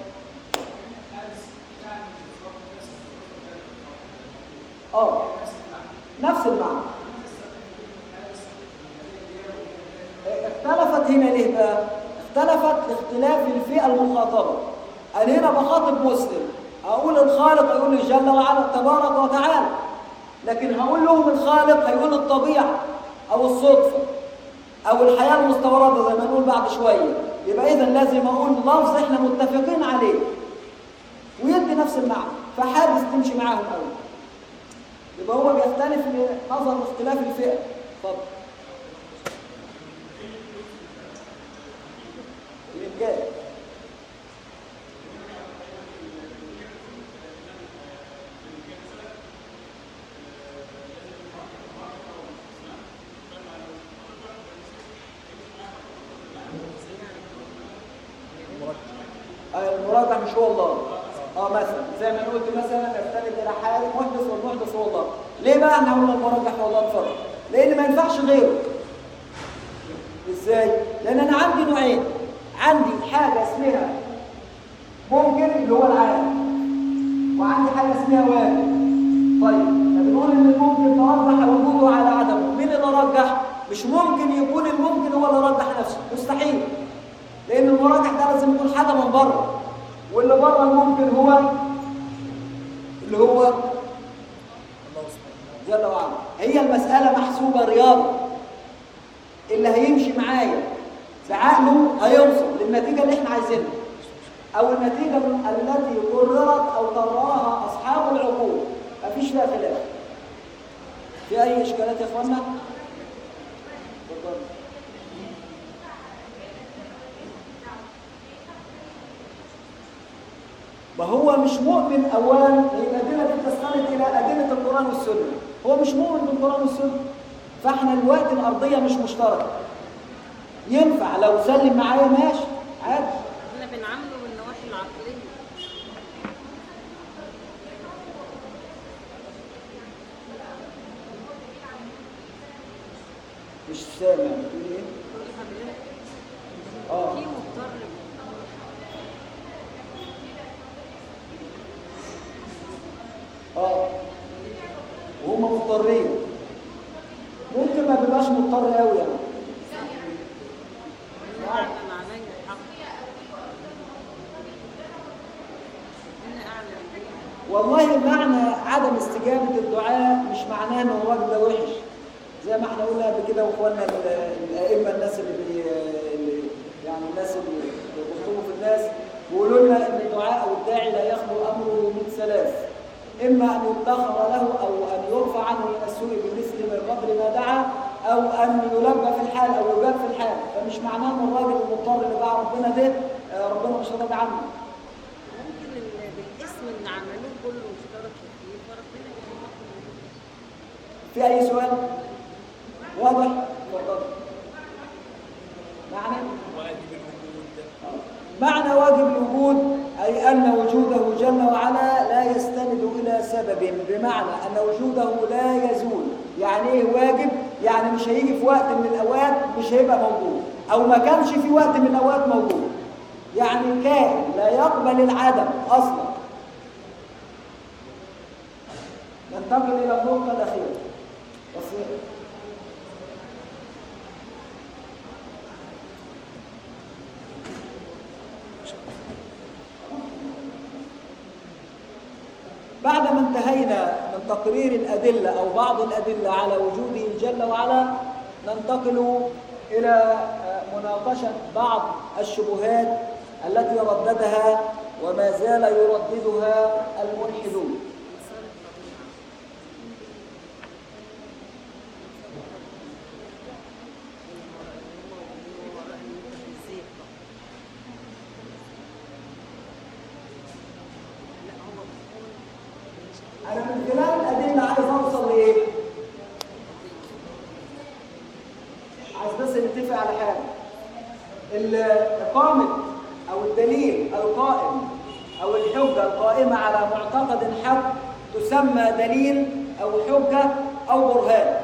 اه نفس المعنى اختلفت هنا ليه بقى؟ اختلفت لاختلاف الفئة المخاطبة أنا هنا بخاطب مسلم أقول الخالق يقول لي جل وعلا تبارك وتعالى لكن هقول لهم الخالق هيقول الطبيعة أو الصدفة أو الحياة المستوردة زي ما نقول بعد شوية يبقى إذا لازم أقول لفظ إحنا متفقين عليه ويدي نفس المعنى فحادث تمشي معاهم قوي يبقى هو بيختلف نظر اختلاف الفئة اتفضل الإمكان آه، المراجع مش هو الله اه مثلا زي ما أنا قلت مثلا نفترض الى حال محدث والمحدث هو الله ليه بقى احنا قلنا المراجع هو الله الفرق لان ما ينفعش غيره ازاي لان انا عندي نوعين عندي حاجه اسمها ممكن اللي هو العالم وعندي حاجه اسمها واجب طيب فبنقول ان الممكن ترجح وجوده على عدمه مين اللي رجح مش ممكن يكون الممكن هو اللي رجح نفسه مستحيل لان المراجح ده لازم يكون حاجه من بره واللي بره الممكن هو اللي هو الله سبحانه جل وعلا هي المسألة محسوبة رياضة اللي هيمشي معايا بعقله هيوصل للنتيجة اللي احنا عايزينها أو النتيجة التي قررت أو قررها أصحاب العقول مفيش فيها خلاف في أي إشكالات يا إخوانا؟ اتفضل. ما هو مش مؤمن اولا لان الادله دي بتستند الى ادله القران والسنه هو مش مؤمن بالقران والسنه فاحنا الوقت الارضيه مش مشتركه ينفع لو سلم معايا ماشي عادي احنا بنعامله بالنواحي العقليه مش سامع بتقول ايه بقول لحضرتك اه في مضطر اه وهم مضطرين ممكن ما بيبقاش مضطر قوي يعني أعلم علي الحق أنا أعلم به والله المعنى عدم استجابة الدعاء مش معناه ان الراجل ده وحش زي ما احنا قلنا قبل كده واخواننا ال- الائمه الناس اللي, بي اللي يعني الناس اللي بيخطبوا في الناس بيقولوا لنا ان الدعاء او الداعي لا يخلو امره من ثلاث اما ان يدخر له او ان يرفع عنه من السوء بمثل من قبل ما دعا او ان يلبى في الحال او يجاب في الحال فمش معناه ان الراجل المضطر اللي دعا ربنا ده آه، ربنا مش راضي عنه ممكن ال- بالاسم اللي عملوه كله اشترك فيه فربنا يرحمه في اي سؤال واضح اتفضل معنى واجب الوجود معنى واجب الوجود أي أن وجوده جل وعلا لا يستند إلى سبب بمعنى أن وجوده لا يزول يعني إيه واجب؟ يعني مش هيجي في وقت من الأوقات مش هيبقى موجود أو ما كانش في وقت من الأوقات موجود يعني كائن لا يقبل العدم أصلا ننتقل إلى النقطة الأخيرة بس بعد ما انتهينا من تقرير الأدلة أو بعض الأدلة على وجوده جل وعلا ننتقل إلى آه، مناقشة بعض الشبهات التي رددها وما زال يرددها الملحدون أنا من خلال الأدلة عايز أوصل لإيه؟ عايز بس نتفق على حاجة الإقامة أو الدليل القائم أو الحجة القائمة على معتقد حق تسمى دليل أو حجة أو برهان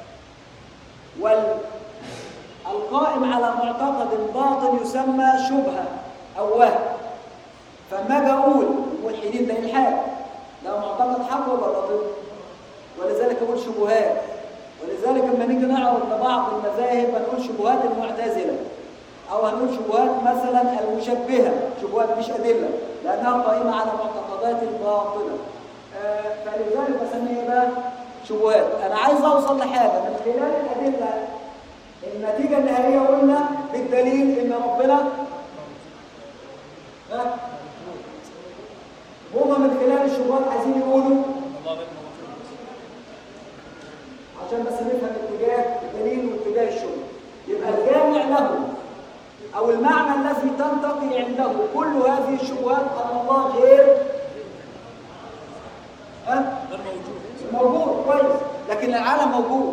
والقائم على معتقد باطل يسمى شبهة أو وهم فما اجي اقول الملحدين ده الحاد ده معتقد حق ولا باطل ولذلك اقول شبهات ولذلك لما نيجي نعرض لبعض المذاهب هنقول شبهات المعتزله او هنقول شبهات مثلا المشبهه شبهات مش ادله لانها قائمه على معتقدات باطله آه فلذلك بسميها بقى شبهات انا عايز اوصل لحاجه من خلال الادله النتيجه النهائيه قلنا بالدليل ان ربنا ها هما من خلال الشبهات عايزين يقولوا الله غير موجود عشان بس نفهم اتجاه الدليل واتجاه الشبهه يبقى الجامع له او المعنى الذي تنتقي عنده كل هذه الشبهات ان الله غير ها غير موجود موجود كويس لكن العالم موجود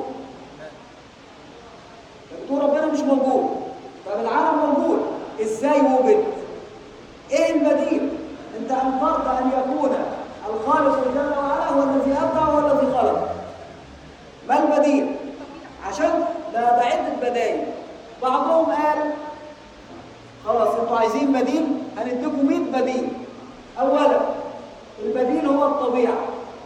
بتقول ربنا مش موجود طب العالم موجود ازاي وجد ايه البديل انت انكرت ان يكون الخالق جل وعلا هو الذي ابدع وهو الذي خلق ما البديل عشان ده ده عده بدايل بعضهم قال خلاص انتوا عايزين بديل هنديكم 100 بديل اولا البديل هو الطبيعه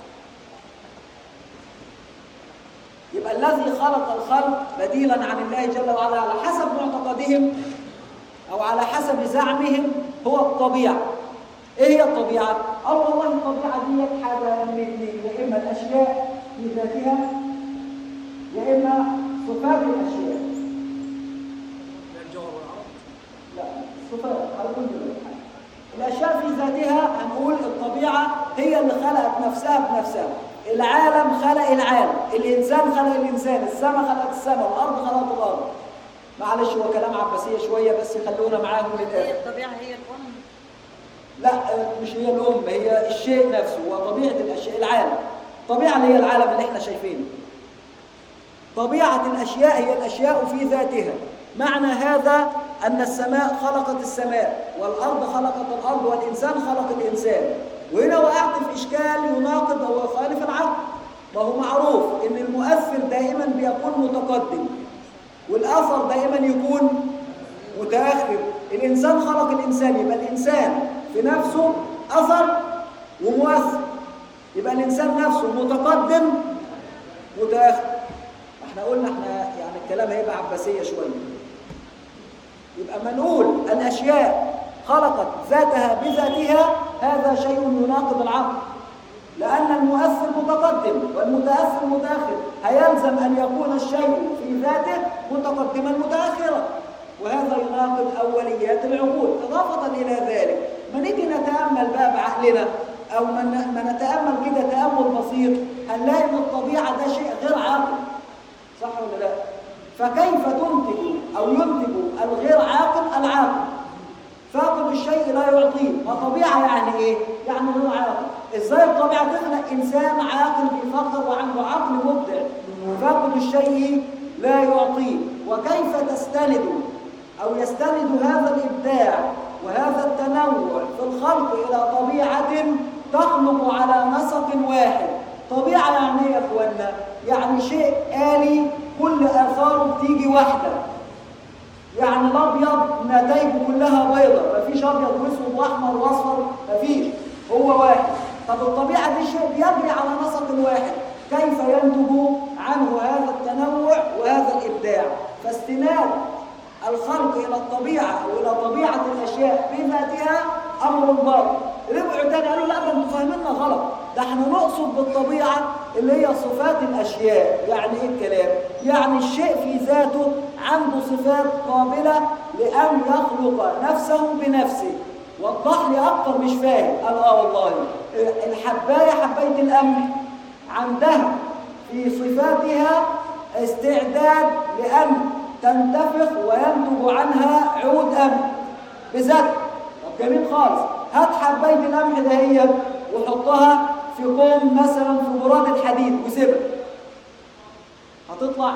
يبقى الذي خلق الخلق بديلا عن الله جل وعلا على حسب معتقدهم او على حسب زعمهم هو الطبيعه ايه هي الطبيعه قالوا والله الطبيعه دي حاجه من الاثنين يا اما الاشياء في ذاتها يا اما صفات الاشياء لا الجوهر والعرض لا صفات على كل حال الاشياء في ذاتها هنقول الطبيعه هي اللي خلقت نفسها بنفسها العالم خلق العالم الانسان خلق الانسان السماء خلقت السماء الارض خلقت الارض معلش هو كلام عباسيه شويه بس خلونا معاهم هي للاخر الطبيعة هي الأم لا مش هي الام هي الشيء نفسه وطبيعه الاشياء العالم الطبيعه اللي هي العالم اللي احنا شايفينه طبيعه الاشياء هي الاشياء في ذاتها معنى هذا ان السماء خلقت السماء والارض خلقت الارض والانسان خلق الانسان وهنا وقعت في اشكال يناقض او يخالف العقل ما هو معروف ان المؤثر دائما بيكون متقدم والاثر دائما يكون متاخر الانسان خلق الانسان يبقى الانسان في نفسه اثر ومؤثر يبقى الانسان نفسه متقدم متاخر احنا قلنا احنا يعني الكلام هيبقى عباسيه شويه يبقى ما نقول الاشياء خلقت ذاتها بذاتها هذا شيء يناقض العقل لأن المؤثر متقدم والمتأثر متأخر هيلزم أن يكون الشيء في ذاته متقدما متأخرا وهذا يناقض أوليات العقول إضافة إلى ذلك ما نيجي نتأمل بقى بعقلنا أو ما نتأمل كده تأمل بسيط هنلاقي إن الطبيعة ده شيء غير عاقل صح ولا لا؟ فكيف تنتج أو ينتج الغير عاقل العاقل فاقد الشيء لا يعطيه ما طبيعة يعني إيه؟ يعني غير عاقل إزاي الطبيعة تخلق إنسان عاقل بيفكر وعنده عقل مبدع فاقد الشيء لا يعطيه وكيف تستند أو يستند هذا الإبداع وهذا التنوع في الخلق إلى طبيعة تخلق على نسق واحد طبيعة يعني إيه يا أخوانا؟ يعني شيء آلي كل آثاره بتيجي واحدة يعني الأبيض نتائجه كلها بيضة مفيش أبيض وأسود وأحمر وأصفر مفيش هو واحد طب الطبيعة دي شيء بيجري على نسق واحد كيف ينتج عنه هذا التنوع وهذا الإبداع فاستناد الخلق إلى الطبيعة أو إلى طبيعة الأشياء بذاتها أمر باطل رجعوا تاني قالوا لا ده انتوا فاهميننا غلط ده احنا نقصد بالطبيعة اللي هي صفات الأشياء يعني إيه الكلام؟ يعني الشيء في ذاته عنده صفات قابلة لأن يخلق نفسه بنفسه وضح لي أكتر مش فاهم قال آه والله الحباية حباية الأمن عندها في صفاتها استعداد لأن تنتفخ وينتج عنها عود أمن بذات طب جميل خالص هات حباية القمح دهيت وحطها في كوم مثلا في براد الحديد وسيبها هتطلع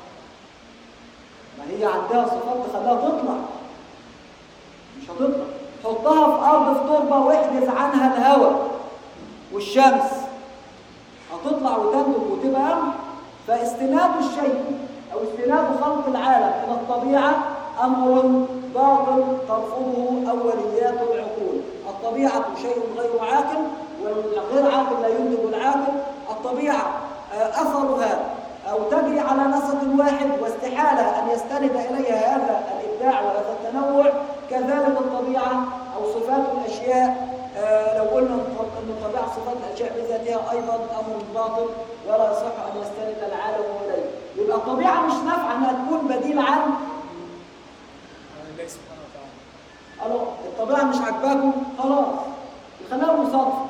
ما هي عندها صفات تخليها تطلع مش هتطلع حطها في ارض في تربه واحدث عنها الهواء والشمس هتطلع وتنتج وتبقى قمح فاستناد الشيء او استناد خلق العالم الى الطبيعه امر باطل ترفضه اوليات العقول الطبيعه شيء غير عاقل والغير عاقل لا ينتج العاقل الطبيعه اثرها او تجري على نسق واحد واستحاله ان يستند اليها هذا الابداع وهذا التنوع كذلك الطبيعه او صفات الاشياء آه لو قلنا ان طبيعه صفات الاشياء بذاتها ايضا امر باطل ولا يصح ان يستند العالم اليه يبقى الطبيعه مش نافعه انها تكون بديل عن الله سبحانه وتعالى قالوا الطبيعه مش عاجباكم خلاص خليها مصادفه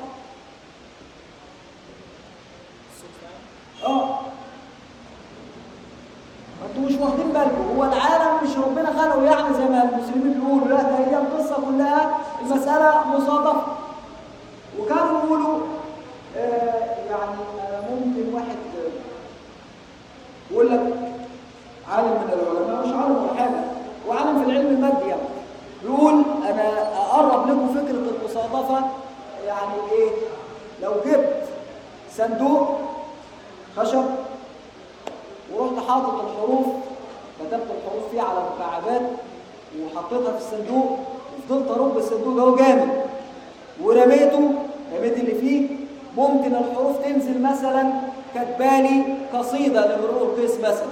الصدفة اه انتوا مش واخدين بالكم هو العالم مش ربنا خلقه يعني زي ما المسلمين بيقولوا لا ده هي القصه كلها المساله مصادفه وكانوا يقولوا آه يعني آه ممكن واحد آه، يقول لك عالم من العلماء مش عالم ولا حاجه وعالم في العلم المادي يعني يقول انا اقرب لكم فكره المصادفه يعني ايه لو جبت صندوق خشب ورحت حاطط الحروف كتبت الحروف فيه على مكعبات وحطيتها في الصندوق وفضلت ارب الصندوق ده جامد ورميته رميت اللي فيه ممكن الحروف تنزل مثلا كتبالي قصيده لمرور القيس مثلا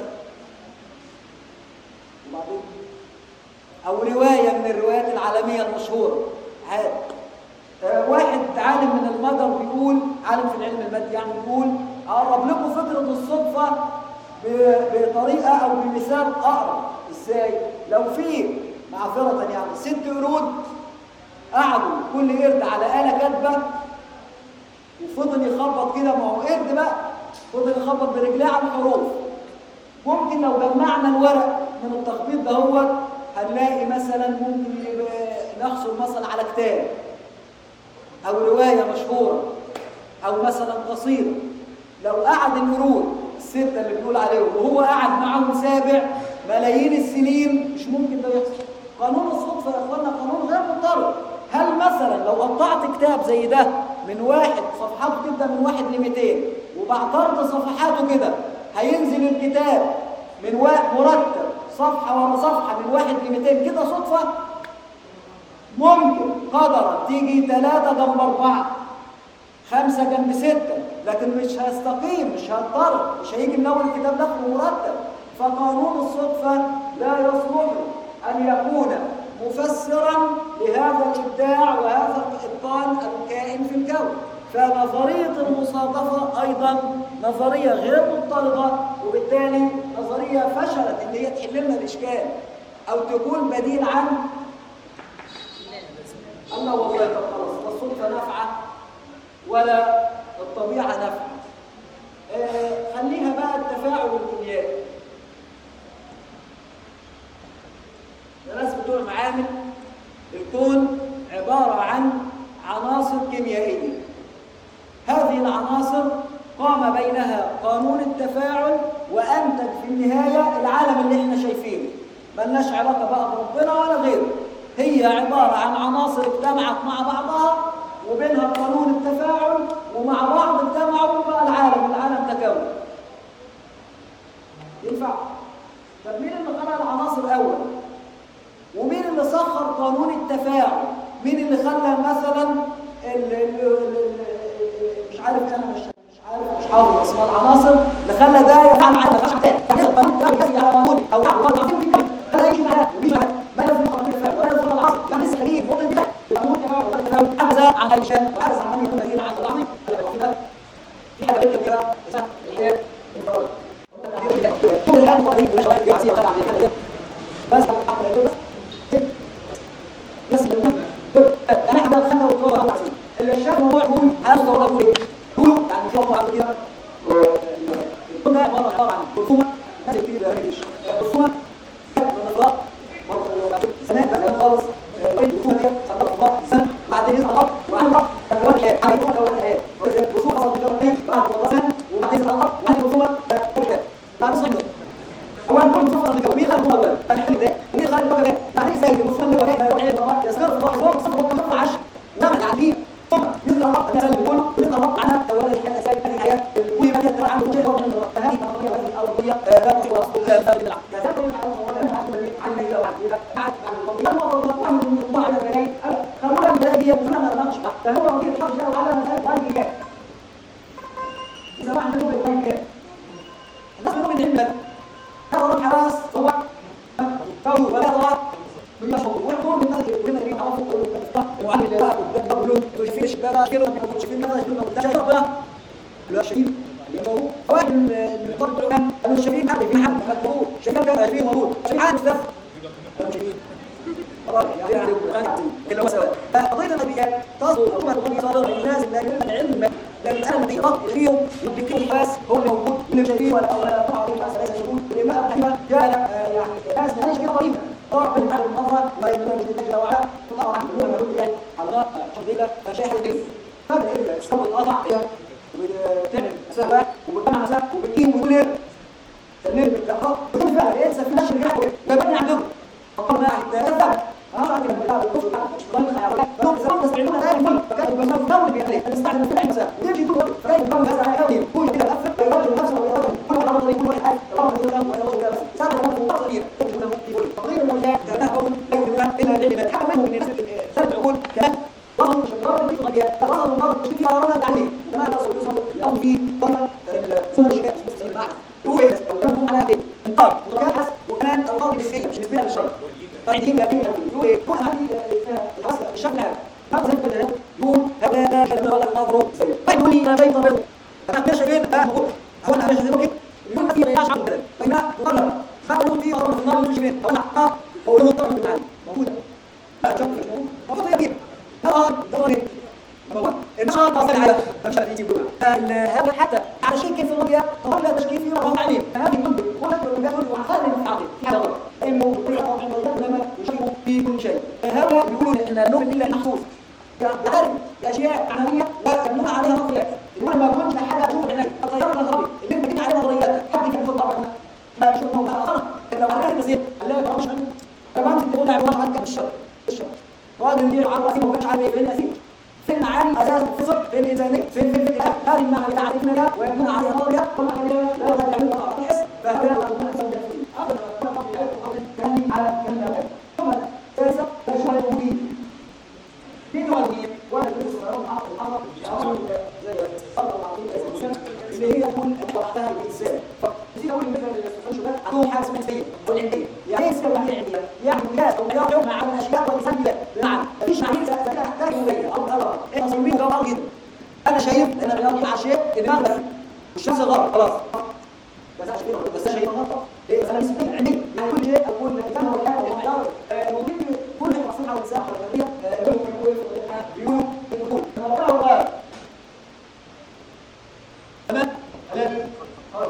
وبعدين او روايه من الروايات العالميه المشهوره عادي آه، واحد عالم من المجر بيقول عالم في العلم المادي يعني بيقول اقرب لكم فكره الصدفه ب- بطريقه او بمثال اقرب ازاي لو في معذره يعني ست قرود قعدوا كل قرد على آلة كاتبة وفضل يخبط كده ما هو قرد بقى فضل يخبط برجليه على الحروف ممكن لو جمعنا الورق من التخبيط ده هو هنلاقي مثلا ممكن يبقى- نحصل مثلا على كتاب أو رواية مشهورة أو مثلا قصيدة لو قعد القرود الستة اللي بنقول عليهم وهو قعد معاهم سابع ملايين السنين مش ممكن ده يحصل قانون الصدفة يا اخوانا قانون غير مضطرد هل مثلا لو قطعت كتاب زي ده من واحد صفحاته تبدأ من واحد ل 200 وبعترض صفحاته كده هينزل الكتاب من واحد مرتب صفحة ورا صفحة من واحد ل 200 كده صدفة ممكن قدرا تيجي ثلاثة جنب أربعة خمسة جنب ستة لكن مش هيستقيم مش هيضطرب مش هيجي من أول الكتاب ده مرتب فقانون الصدفة لا يصلح أن يكون مفسرا لهذا الإبداع وهذا الإتقان الكائن في الكون فنظرية المصادفة أيضا نظرية غير مضطردة وبالتالي نظرية فشلت إن هي تحل لنا الإشكال أو تكون بديل عن الله والله طب خلاص لا الصدفة نافعة ولا الطبيعة نافعة آه خليها بقى التفاعل الكيميائي الناس بتوع معامل الكون عبارة عن عناصر كيميائية هذه العناصر قام بينها قانون التفاعل وأنتج في النهاية العالم اللي احنا شايفينه ملناش علاقة بقى بربنا ولا غيره هي عبارة عن عناصر اجتمعت مع بعضها وبينها قانون التفاعل ومع بعض اجتمعوا بقى العالم العالم تكون ينفع؟ طب مين اللي خلق العناصر الأول؟ ومين اللي سخر قانون التفاعل؟ مين اللي خلى مثلا ال ال ال مش عارف انا مش مش عارف مش حافظ اسماء العناصر اللي خلى ده يفعل معاه ما ينفعش تاني يعني قانون التفاعل على قانون او قانون هذا يجي معاه ويجي معاه ما لازم قانون التفاعل ولا لازم العصر كان لسه خليل ممكن ده قانون التفاعل ولا التفاعل حجز عن هيشان وحجز عن يكون مدينه عن العظيم في حاجه كده اسمها الحياه كل الان هو هيك مش عارف يعصي ولا عارف بس بس انا احنا دخلنا وطلع الشاب هو يقول انا ولا اقول ايه هو يعني في واحد كده كنا مره طبعا الخصومه ناس كتير ده مش الخصومه نظرات سنه بقى خالص الخصومه دي الله سنه بعدين يطلع وعمره ولا حاجه عايز ولا حاجه الخصومه خلاص كده بعد والله سنه وبعدين يطلع وبعدين الخصومه كده بعد صحيح هو أنا كنت صفر من مين خلق أول أنا حلو ده مين خلق أول يعني إيه سيد المسلم اللي وراء يروح يروح يسكر في الواحد هو صفر وقت ما عاش نعم قاعدين ثم يطلع رب أنا اللي بقوله يطلع رب عنها تولى الحياة سيد هذه الحياة وهي ما تتبع عنه شيء من الرب فهذه القضية وهذه الأرضية لا تشوف رسول الله لا تبلع كذلك عن الله وعن الله بعد عن القضية الله الله وعن الله على بني خلونا من هذه وكلنا ما نقش فهو رضي الحق جل وعلا مسألة هذه الحياة إذا ما عندنا بالحياة الناس بيقولوا من علم هذا الحراس هو فهو ولا ضاع من مشهور ويقول من نظر كلنا اللي عرفوا وعن الله قبله وشفين الشباب كده وشفين هذا شنو ده شيء ربنا لا شيء اللي هو واحد من الطرق كان قالوا شايفين حد في حد مكتوب شايفين كان عارفين موجود شايفين عارف ده يعني هو سواء قضية النبيات تصل حكومة القضية صادرة الناس لا يلم العلم لأن أنا الذي رد فيهم يديكم الناس هو موجود من شايفين ولا ولا طبعا الناس ليس موجود لما أحيانا جاء يعني ناس ما نشكي قريبا طبعا من حال المنظر ما يمكن أن يتجلى وعلا طبعا من يقول يعني حضرات شديدة فشاهد الدين هذا إيه استوى القطع وتعمل مسافات وبتجمع مسافات وبتقيم وتقول تنمي بالتأخر بدون فعل ينسى في نشر الجحوة فبني عندهم فقرنا الثلاثة أنا أعطي من بلاد الكفر ضمن خيارات فهم زمان تستعملون هذا الفن فكانوا يبنون في دولة بيديه فنستعمل في المساء ويجي دول فكانوا يبنون هذا الحيوان كل كده أفر ويرجل نفسه ويرجل كل واحد رضي كل واحد حاجة رضي كل واحد ويرجل كده بس سابق نفسه وقصير يجب له في كل فقير الموجات كانهم لا يؤمنون إلا العلم حكم منهم من نفس ثلاث عقول كان وهم شجرات في الغديات تظهر المرض تشكي على رمى التعليم كما تصل يصل الأمر في ضمن سنة الشكاية المعهد هو أو كان على هذه النار وكان وكان القاضي بالسيئة مش نسبيها للشر قاعدين لكن يقول كل هذه الحسن الشكل هذا هذا زي كده يقول هذا كلمة ولا نظره طيب يقول لي ما بين ضرر أنا ماشي فين أنا بقول هو أنا ماشي فين يقول ما في رياش عن كده بين ضرر فأقول في ضرر في النار مش فين أو لا هو له ضرر في العالم موجودة لا جنب موجودة يا كبير ها ضرر النشاط تصل على مش عارف يجيبوا هذا حتى على شيء كيف الرؤية طبعا لا تشكيل فيه وهو تعليم فهذه المنطق ولا يقول وعقل المتعاطي في هذا الغرض انه كل طبعا لما يشكوا في كل شيء فهذا يقولون ان نؤمن الا محفوظ يعرف الاشياء عمليه ويبنون عليها نظريات يقول ما كنت حاجه اشوف هناك الطياره الغربي اللي انت عليها نظريات حد كان يقول طبعا ما شوف موضوع خلاص لو عليها بسيط لا ما مش طبعا انت تقول عباره عن الشر الشر وهذا ندير على راسي ما كانش عارف ايه الاسير في المعاني اساس الفطر في الانسانيه في في في هذه المعنى تعرفنا ويكون عليها نظريه كل ما لا يزال يعمل تحس فهذا لا كان على كلمه ثم ثالثا تشمل الوجود في الوجود ولا تدرس الامر اللي هي تكون وقتها الانسان فزي اقول مثلا الشباب عندهم حاجه اسمها السيد والعنديه يعني ايه السيد والعنديه؟ يعني مياه او مياه مع الاشياء والانسان بمعنى مفيش معايير تحتاج اليه او الارض احنا صايمين جو جدا انا شايف ان الرياض مع شيء المغرب والشمس غلط خلاص بس انا شايف بس انا شايف غلط ليه انا مسؤول عندي عن كل شيء اقول لك كم هو كم هو ممكن كل شيء مصنوع والساحه والغربيه تمام تمام خلاص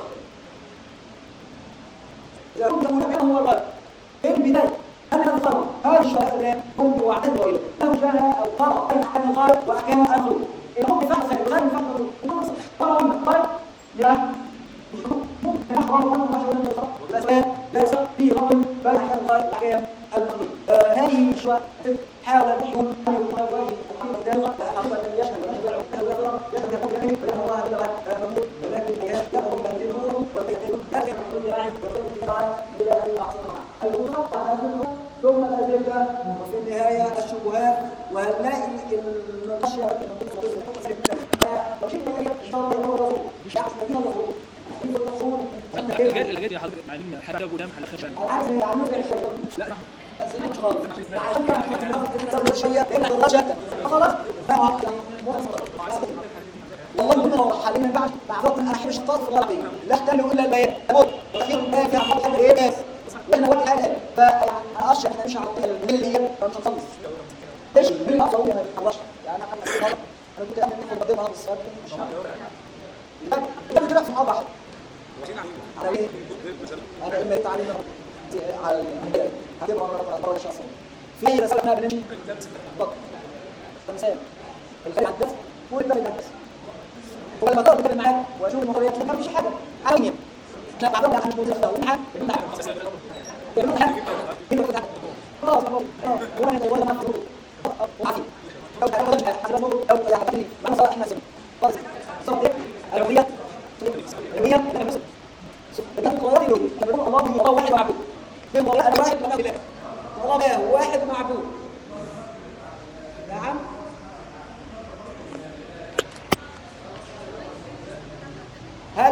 إذا كنت هناك هو الغرب في البداية هل الغرب هذا الشهر هم واعتدوا إليه له جهة أو قرأ أي أحد الغرب وأحكام الغرب إذا هم فحص الغرب فحص قرأوا من الغرب يا ممكن يحرم الله ما شاء الله الأسباب ليس في غرب بل أحكام الغرب أحكام المغرب هذه الشهر حاول الحكم أن يكون وجه الحمد لله حقا يشهد ويشهد ويشهد يشهد يقول لك فإن الله جل ممنوع ولكن يأمر بالمعروف ويأتي لكن كل راعي وكل راعي إلى أن يعصمها ثم الأدلة وفي النهاية الشبهات وهنلاقي النقاشة مش أحسن من الرسول الرسول الجد الجد يا حضرتك معلمين حاجه قدام حلقه خشب العكس يعملوا زي الشيطان لا مش خالص عشان كده شويه لان الرجاء خلاص والله من هو حاليا بعد بعد وقت احيانا الشطار في الغربي لا احتمل الا البيان موت واخيرا ما في حد ايه ناس واحنا وقت حاجه فاشرح احنا مش عارفين اللي هي مش هنخلص ايش مين اصلا ما خلصش يعني انا انا كنت اعمل مقدمه هذا الصلاه مش عارف كده في موضح على ايه انا اما تعليم على هتبقى مرة شخصية في رسالة احنا بنمشي بالضبط تمثال الخير عدس وانت بتدرس هو لما تقعد تتكلم معاك واشوف المقريات ما فيش حاجة عالمية احنا بعدهم عشان نقول لك ومن حاجة ومن حاجة ومن حاجة خلاص خلاص وانا ولا ما في وعافي لو تعالوا رجع حسب الموضوع لو يا حبيبي ما صار احنا سمع خلاص صوت ايه الأولويات الأولويات احنا بس ده القرار يقول الله الله واحد معبود في الله انا واحد من اله الله ما هو واحد معبود نعم هل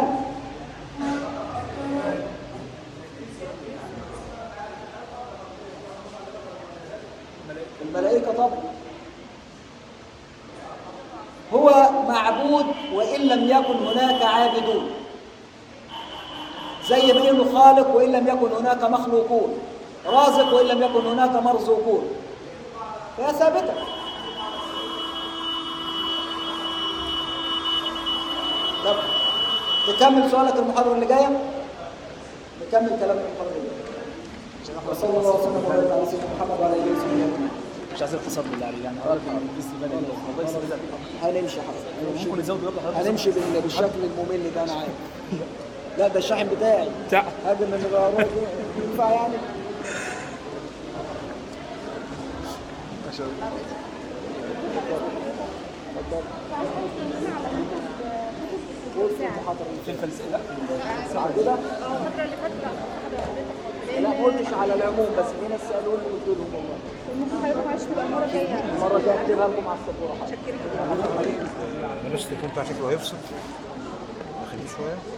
الملائكة طبعا هو معبود وإن لم يكن هناك عابدون زي ما انه خالق وان لم يكن هناك مخلوقون رازق وان لم يكن هناك مرزوقون فهي ثابته طب تكمل سؤالك المحاضره اللي جايه نكمل كلام المحاضره اللي جايه وصلى الله وسلم وبارك على سيدنا محمد وعلى اله وصحبه اجمعين مش عايز اختصر بالله عليك يعني حضرتك الاستفاده دي والله يستفيد هنمشي حضرتك ممكن نزود برضه حضرتك هنمشي بال- بالشكل الممل ده انا عارف لا ده الشاحن بتاعي بتاع هذا من الغرور ينفع يعني فين فلسفه لا بعد كده لا ما قلتش على العموم بس في ناس سالوني قلت لهم والله ممكن حضرتك معلش تبقى المره الجايه المره الجايه اكتبها لكم على السبوره شكرا بلاش التليفون بتاعك شكله هيفصل خليه شويه